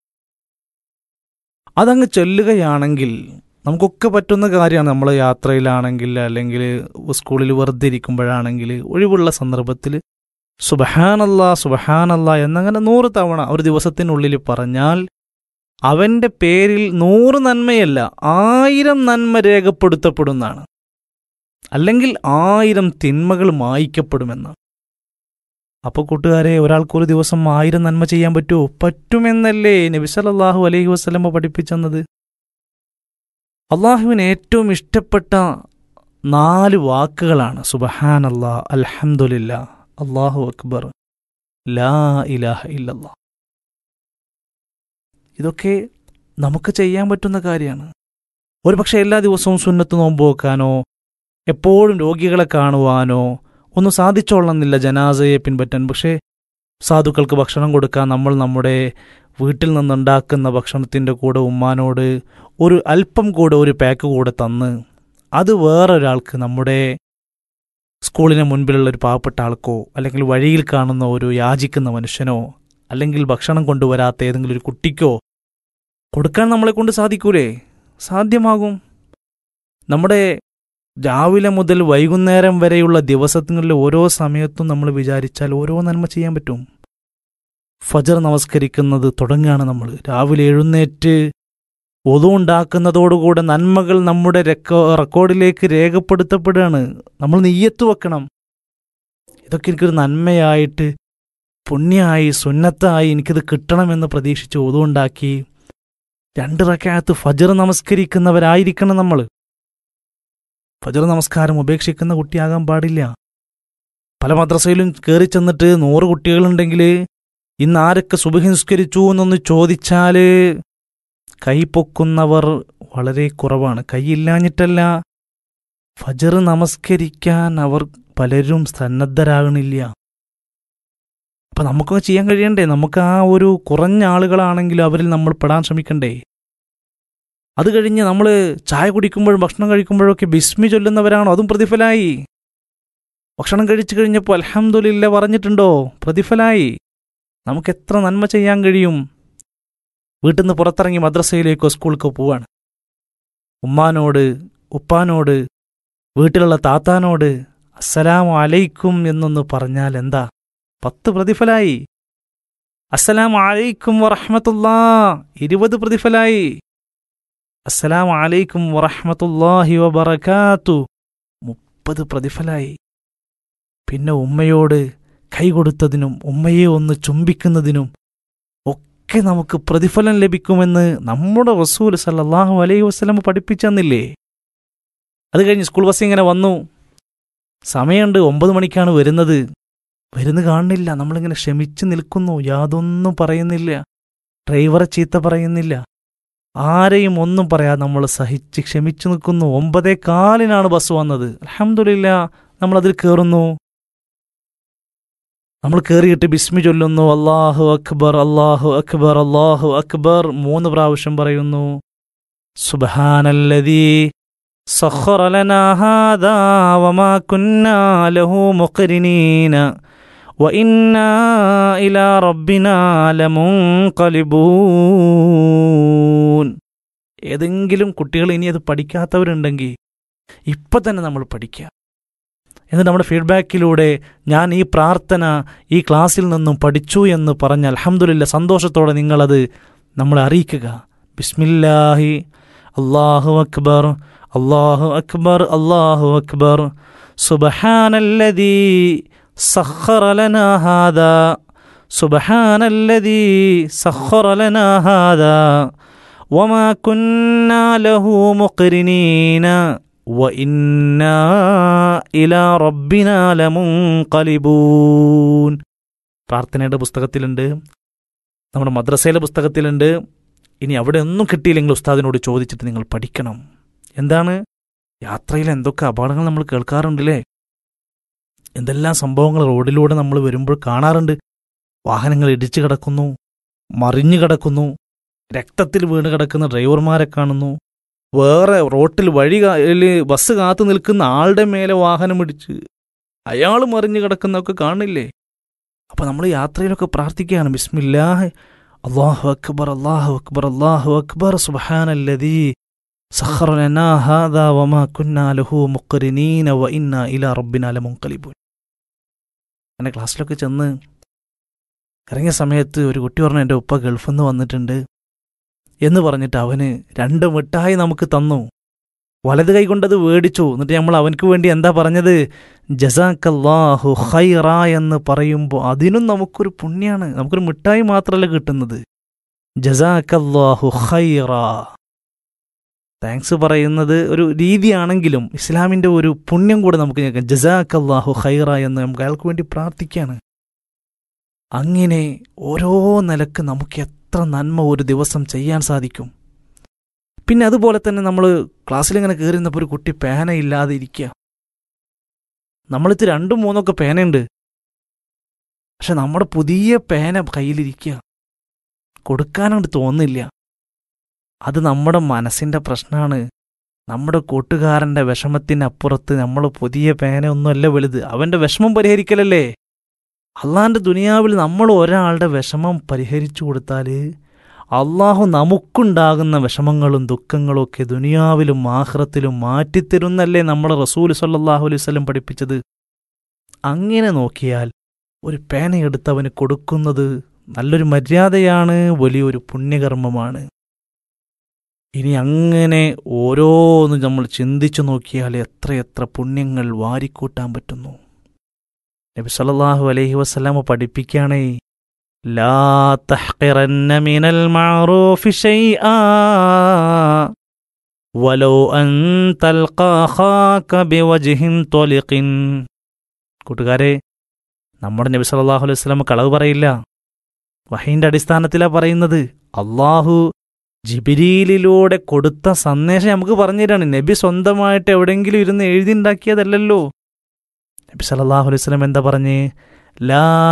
അതങ്ങ് ചൊല്ലുകയാണെങ്കിൽ നമുക്കൊക്കെ പറ്റുന്ന കാര്യമാണ് നമ്മൾ യാത്രയിലാണെങ്കിൽ അല്ലെങ്കിൽ സ്കൂളിൽ വെറുതെ ഇരിക്കുമ്പോഴാണെങ്കിൽ ഒഴിവുള്ള സന്ദർഭത്തിൽ സുബഹാനല്ലാ സുബഹാനല്ലാ എന്നങ്ങനെ നൂറ് തവണ ഒരു ദിവസത്തിനുള്ളിൽ പറഞ്ഞാൽ അവൻ്റെ പേരിൽ നൂറ് നന്മയല്ല ആയിരം നന്മ രേഖപ്പെടുത്തപ്പെടുന്നതാണ് അല്ലെങ്കിൽ ആയിരം തിന്മകൾ മായ്ക്കപ്പെടുമെന്ന് അപ്പോൾ കൂട്ടുകാരെ ഒരാൾക്കൊരു ദിവസം ആയിരം നന്മ ചെയ്യാൻ പറ്റുമോ പറ്റുമെന്നല്ലേ നബിസലല്ലാഹു അലൈഹി വസ്ലമ പഠിപ്പിച്ചെന്നത് അള്ളാഹുവിന് ഏറ്റവും ഇഷ്ടപ്പെട്ട നാല് വാക്കുകളാണ് സുബഹാനല്ലാ അൽഹംദുലില്ല അള്ളാഹു അക്ബർ ലാ ഇലാഹ ഇല്ലല്ലാ ഇതൊക്കെ നമുക്ക് ചെയ്യാൻ പറ്റുന്ന കാര്യമാണ് ഒരുപക്ഷെ എല്ലാ ദിവസവും സുന്നത്ത് നോമ്പ് വെക്കാനോ എപ്പോഴും രോഗികളെ കാണുവാനോ ഒന്നും സാധിച്ചോളണമെന്നില്ല ജനാസയെ പിൻപറ്റാൻ പക്ഷേ സാധുക്കൾക്ക് ഭക്ഷണം കൊടുക്കാൻ നമ്മൾ നമ്മുടെ വീട്ടിൽ നിന്നുണ്ടാക്കുന്ന ഭക്ഷണത്തിൻ്റെ കൂടെ ഉമ്മാനോട് ഒരു അല്പം കൂടെ ഒരു പാക്ക് കൂടെ തന്ന് അത് വേറൊരാൾക്ക് നമ്മുടെ സ്കൂളിന് മുൻപിലുള്ള ഒരു പാവപ്പെട്ട ആൾക്കോ അല്ലെങ്കിൽ വഴിയിൽ കാണുന്ന ഒരു യാചിക്കുന്ന മനുഷ്യനോ അല്ലെങ്കിൽ ഭക്ഷണം കൊണ്ടുവരാത്ത ഏതെങ്കിലും ഒരു കുട്ടിക്കോ കൊടുക്കാൻ നമ്മളെ കൊണ്ട് സാധിക്കൂലേ സാധ്യമാകും നമ്മുടെ രാവിലെ മുതൽ വൈകുന്നേരം വരെയുള്ള ദിവസങ്ങളിലെ ഓരോ സമയത്തും നമ്മൾ വിചാരിച്ചാൽ ഓരോ നന്മ ചെയ്യാൻ പറ്റും ഫജർ നമസ്കരിക്കുന്നത് തുടങ്ങുകയാണ് നമ്മൾ രാവിലെ എഴുന്നേറ്റ് ഒതുണ്ടാക്കുന്നതോടുകൂടെ നന്മകൾ നമ്മുടെ റെക്കോ റെക്കോർഡിലേക്ക് രേഖപ്പെടുത്തപ്പെടുകയാണ് നമ്മൾ നെയ്യത്ത് വെക്കണം ഇതൊക്കെ എനിക്കൊരു നന്മയായിട്ട് പുണ്യമായി സുന്നത്തായി എനിക്കിത് കിട്ടണമെന്ന് പ്രതീക്ഷിച്ച് ഒതുണ്ടാക്കി രണ്ട് റക്കാത്ത് ഫജർ നമസ്കരിക്കുന്നവരായിരിക്കണം നമ്മൾ ഫജർ നമസ്കാരം ഉപേക്ഷിക്കുന്ന കുട്ടിയാകാൻ പാടില്ല പല മദ്രസയിലും കയറി ചെന്നിട്ട് നൂറ് കുട്ടികളുണ്ടെങ്കിൽ ഇന്ന് ആരൊക്കെ സുബഹി നിസ്കരിച്ചു എന്നൊന്ന് ചോദിച്ചാല് കൈ പൊക്കുന്നവർ വളരെ കുറവാണ് കൈയില്ലാഞ്ഞിട്ടല്ല ഫജർ നമസ്കരിക്കാൻ അവർ പലരും സന്നദ്ധരാകണില്ല അപ്പൊ നമുക്കൊക്കെ ചെയ്യാൻ കഴിയണ്ടേ നമുക്ക് ആ ഒരു കുറഞ്ഞ ആളുകളാണെങ്കിലും അവരിൽ നമ്മൾ പെടാൻ ശ്രമിക്കണ്ടേ അത് കഴിഞ്ഞ് നമ്മൾ ചായ കുടിക്കുമ്പോഴും ഭക്ഷണം കഴിക്കുമ്പോഴൊക്കെ ബിസ്മി ചൊല്ലുന്നവരാണോ അതും പ്രതിഫലായി ഭക്ഷണം കഴിച്ചു കഴിഞ്ഞപ്പോൾ അലഹമുല്ല പറഞ്ഞിട്ടുണ്ടോ പ്രതിഫലായി നമുക്ക് എത്ര നന്മ ചെയ്യാൻ കഴിയും വീട്ടിൽ നിന്ന് പുറത്തിറങ്ങി മദ്രസയിലേക്കോ സ്കൂളിലേക്കോ പോവാണ് ഉമ്മാനോട് ഉപ്പാനോട് വീട്ടിലുള്ള താത്താനോട് അസ്സലാമു അലൈക്കും എന്നൊന്ന് പറഞ്ഞാൽ എന്താ പത്ത് പ്രതിഫലായി അസ്സലാമു അലൈക്കും വറഹമത്തുല്ലാ ഇരുപത് പ്രതിഫലായി അസ്സലാമു അലൈക്കും വറഹമത്തുല്ലാഹി വബറകാത്തു മുപ്പത് പ്രതിഫലായി പിന്നെ ഉമ്മയോട് കൈ കൊടുത്തതിനും ഉമ്മയെ ഒന്ന് ചുംബിക്കുന്നതിനും ഒക്കെ നമുക്ക് പ്രതിഫലം ലഭിക്കുമെന്ന് നമ്മുടെ റസൂൽ സല്ലല്ലാഹു അലൈഹി വസ്ലം പഠിപ്പിച്ചെന്നില്ലേ അത് കഴിഞ്ഞ് സ്കൂൾ ബസ് ഇങ്ങനെ വന്നു സമയമുണ്ട് ഒമ്പത് മണിക്കാണ് വരുന്നത് വരുന്ന് കാണുന്നില്ല നമ്മളിങ്ങനെ ക്ഷമിച്ചു നിൽക്കുന്നു യാതൊന്നും പറയുന്നില്ല ഡ്രൈവറെ ചീത്ത പറയുന്നില്ല ആരെയും ഒന്നും പറയാതെ നമ്മൾ സഹിച്ച് ക്ഷമിച്ചു നിൽക്കുന്നു ഒമ്പതേ കാലിനാണ് ബസ് വന്നത് അലഹമില്ല നമ്മളതിൽ കയറുന്നു നമ്മൾ കയറിയിട്ട് ബിസ്മി ചൊല്ലുന്നു അള്ളാഹു അക്ബർ അള്ളാഹു അക്ബർ അള്ളാഹു അക്ബർ മൂന്ന് പ്രാവശ്യം പറയുന്നു സുബഹാനല്ലദീ സഖറ ലനാ ഹാദാ വമാ കുന്നാ ലഹു മുഖരിനീന وإنا إلى ربنا لمنقلبون ഏതെങ്കിലും കുട്ടികൾ ഇനി അത് പഠിക്കാത്തവരുണ്ടെങ്കിൽ ഇപ്പം തന്നെ നമ്മൾ പഠിക്കുക എന്നിട്ട് നമ്മുടെ ഫീഡ്ബാക്കിലൂടെ ഞാൻ ഈ പ്രാർത്ഥന ഈ ക്ലാസ്സിൽ നിന്നും പഠിച്ചു എന്ന് പറഞ്ഞ് അലഹമുല്ല സന്തോഷത്തോടെ നിങ്ങളത് നമ്മളെ അറിയിക്കുക ബിസ്മില്ലാഹി അള്ളാഹു അക്ബർ അള്ളാഹു അക്ബർ അള്ളാഹു അക്ബർ സുബഹാനല്ലദീ സഖറ ലനാ ഹാദാ സുബഹാനല്ലദീ സഖറ ലനാ ഹാദാ وما كنا له مقرنين وإنا إلى ربنا لمنقلبون പ്രാർത്ഥനയുടെ പുസ്തകത്തിലുണ്ട് നമ്മുടെ മദ്രസയിലെ പുസ്തകത്തിലുണ്ട് ഇനി അവിടെ ഒന്നും കിട്ടിയില്ലെങ്കിൽ ഉസ്താദിനോട് ചോദിച്ചിട്ട് നിങ്ങൾ പഠിക്കണം എന്താണ് യാത്രയിൽ എന്തൊക്കെ അപകടങ്ങൾ നമ്മൾ കേൾക്കാറുണ്ടല്ലേ എന്തെല്ലാം സംഭവങ്ങൾ റോഡിലൂടെ നമ്മൾ വരുമ്പോൾ കാണാറുണ്ട് വാഹനങ്ങൾ ഇടിച്ചു കിടക്കുന്നു മറിഞ്ഞു കിടക്കുന്നു രക്തത്തിൽ വീണ് കിടക്കുന്ന ഡ്രൈവർമാരെ കാണുന്നു വേറെ റോട്ടിൽ വഴി കാ- ല് ബസ് കാത്തു നിൽക്കുന്ന ആളുടെ മേലെ വാഹനം ഇടിച്ച് അയാൾ മറിഞ്ഞു കിടക്കുന്നതൊക്കെ കാണില്ലേ അപ്പൊ നമ്മൾ യാത്രയിലൊക്കെ പ്രാർത്ഥിക്കുകയാണ് ബിസ്മില്ലാഹ് അള്ളാഹു അക്ബർ അള്ളാഹു അക്ബർ അള്ളാഹു അക്ബർ സുബ്ഹാനല്ലദീ സഖറ ലനാ ഹാദാ വമാ കുന്നാ ലഹു മുഖ്രിനീന വ ഇന്നാ ഇലാ റബ്ബിനാ ലമുൻഖലിബൂൻ അങ്ങനെ ക്ലാസ്സിലൊക്കെ ചെന്ന് ഇറങ്ങിയ സമയത്ത് ഒരു കുട്ടി പറഞ്ഞു എൻ്റെ ഉപ്പ ഗൾഫിൽ നിന്ന് വന്നിട്ടുണ്ട് എന്ന് പറഞ്ഞിട്ട് അവന് രണ്ട് മിഠായി നമുക്ക് തന്നു വലത് കൈ കൊണ്ടത് മേടിച്ചു എന്നിട്ട് നമ്മൾ അവനക്ക് വേണ്ടി എന്താ പറഞ്ഞത് ജസാക്കല്ലാഹു ഖൈറ എന്ന് പറയുമ്പോൾ അതിനും നമുക്കൊരു പുണ്യാണ് നമുക്കൊരു മിഠായി മാത്രമല്ല കിട്ടുന്നത് ജസാക്കല്ലാഹു ഖൈറ താങ്ക്സ് പറയുന്നത് ഒരു രീതിയാണെങ്കിലും ഇസ്ലാമിൻ്റെ ഒരു പുണ്യം കൂടെ നമുക്ക് കേൾക്കാം ജസാക്കല്ലാഹു ഖൈറ എന്ന് നമുക്ക് അയാൾക്ക് വേണ്ടി പ്രാർത്ഥിക്കുകയാണ് അങ്ങനെ ഓരോ നിലക്ക് നമുക്ക് എത്ര നന്മ ഒരു ദിവസം ചെയ്യാൻ സാധിക്കും പിന്നെ അതുപോലെ തന്നെ നമ്മൾ ക്ലാസ്സിലിങ്ങനെ കയറി നിന്നപ്പോൾ ഒരു കുട്ടി പേന ഇല്ലാതെ ഇരിക്കുക നമ്മളിത് രണ്ടും മൂന്നൊക്കെ പേനയുണ്ട് പക്ഷെ നമ്മുടെ പുതിയ പേന കയ്യിലിരിക്കുക കൊടുക്കാനങ്ങോട്ട് തോന്നില്ല അത് നമ്മുടെ മനസ്സിൻ്റെ പ്രശ്നമാണ് നമ്മുടെ കൂട്ടുകാരൻ്റെ വിഷമത്തിനപ്പുറത്ത് നമ്മൾ പുതിയ പേന ഒന്നുമല്ല വലുത് അവൻ്റെ വിഷമം പരിഹരിക്കലല്ലേ അള്ളാൻ്റെ ദുനിയാവിൽ നമ്മൾ ഒരാളുടെ വിഷമം പരിഹരിച്ചു കൊടുത്താൽ അള്ളാഹു നമുക്കുണ്ടാകുന്ന വിഷമങ്ങളും ദുഃഖങ്ങളും ഒക്കെ ദുനിയാവിലും ആഹ്റത്തിലും മാറ്റിത്തരുന്നല്ലേ നമ്മുടെ റസൂൽ സല്ലാഹു അലൈഹി വസല്ലം പഠിപ്പിച്ചത് അങ്ങനെ നോക്കിയാൽ ഒരു പേനയെടുത്ത് അവന് കൊടുക്കുന്നത് നല്ലൊരു മര്യാദയാണ് വലിയൊരു പുണ്യകർമ്മമാണ് ഇനി അങ്ങനെ ഓരോന്ന് നമ്മൾ ചിന്തിച്ചു നോക്കിയാൽ എത്രയെത്ര പുണ്യങ്ങൾ വാരിക്കൂട്ടാൻ പറ്റുന്നു നബി സല്ലല്ലാഹു അലൈഹി വസല്ലമ പഠിപ്പിക്കുകയാണേ ലാ തഹ്ഖിറന്ന മിനൽ മഅറൂഫി ശൈആ വലൗ അൻ തൽഖാ അഖാക ബിവജ്ഹിൻ ത്വലിഖിൻ കൂട്ടുകാരെ നമ്മുടെ നബി സല്ലല്ലാഹു അലൈഹി വസല്ലമ കളവ് പറയില്ല വഹീന്റെ അടിസ്ഥാനത്തിലാണ് പറയുന്നത് അള്ളാഹു ജിബിരിയിലൂടെ കൊടുത്ത സന്ദേശം നമുക്ക് പറഞ്ഞു തരാണ് നബി സ്വന്തമായിട്ട് എവിടെയെങ്കിലും ഇരുന്ന് എഴുതി ഉണ്ടാക്കിയതല്ലല്ലോ നബി സല്ലല്ലാഹു അലൈഹി വസല്ലം എന്താ പറഞ്ഞ് ലാ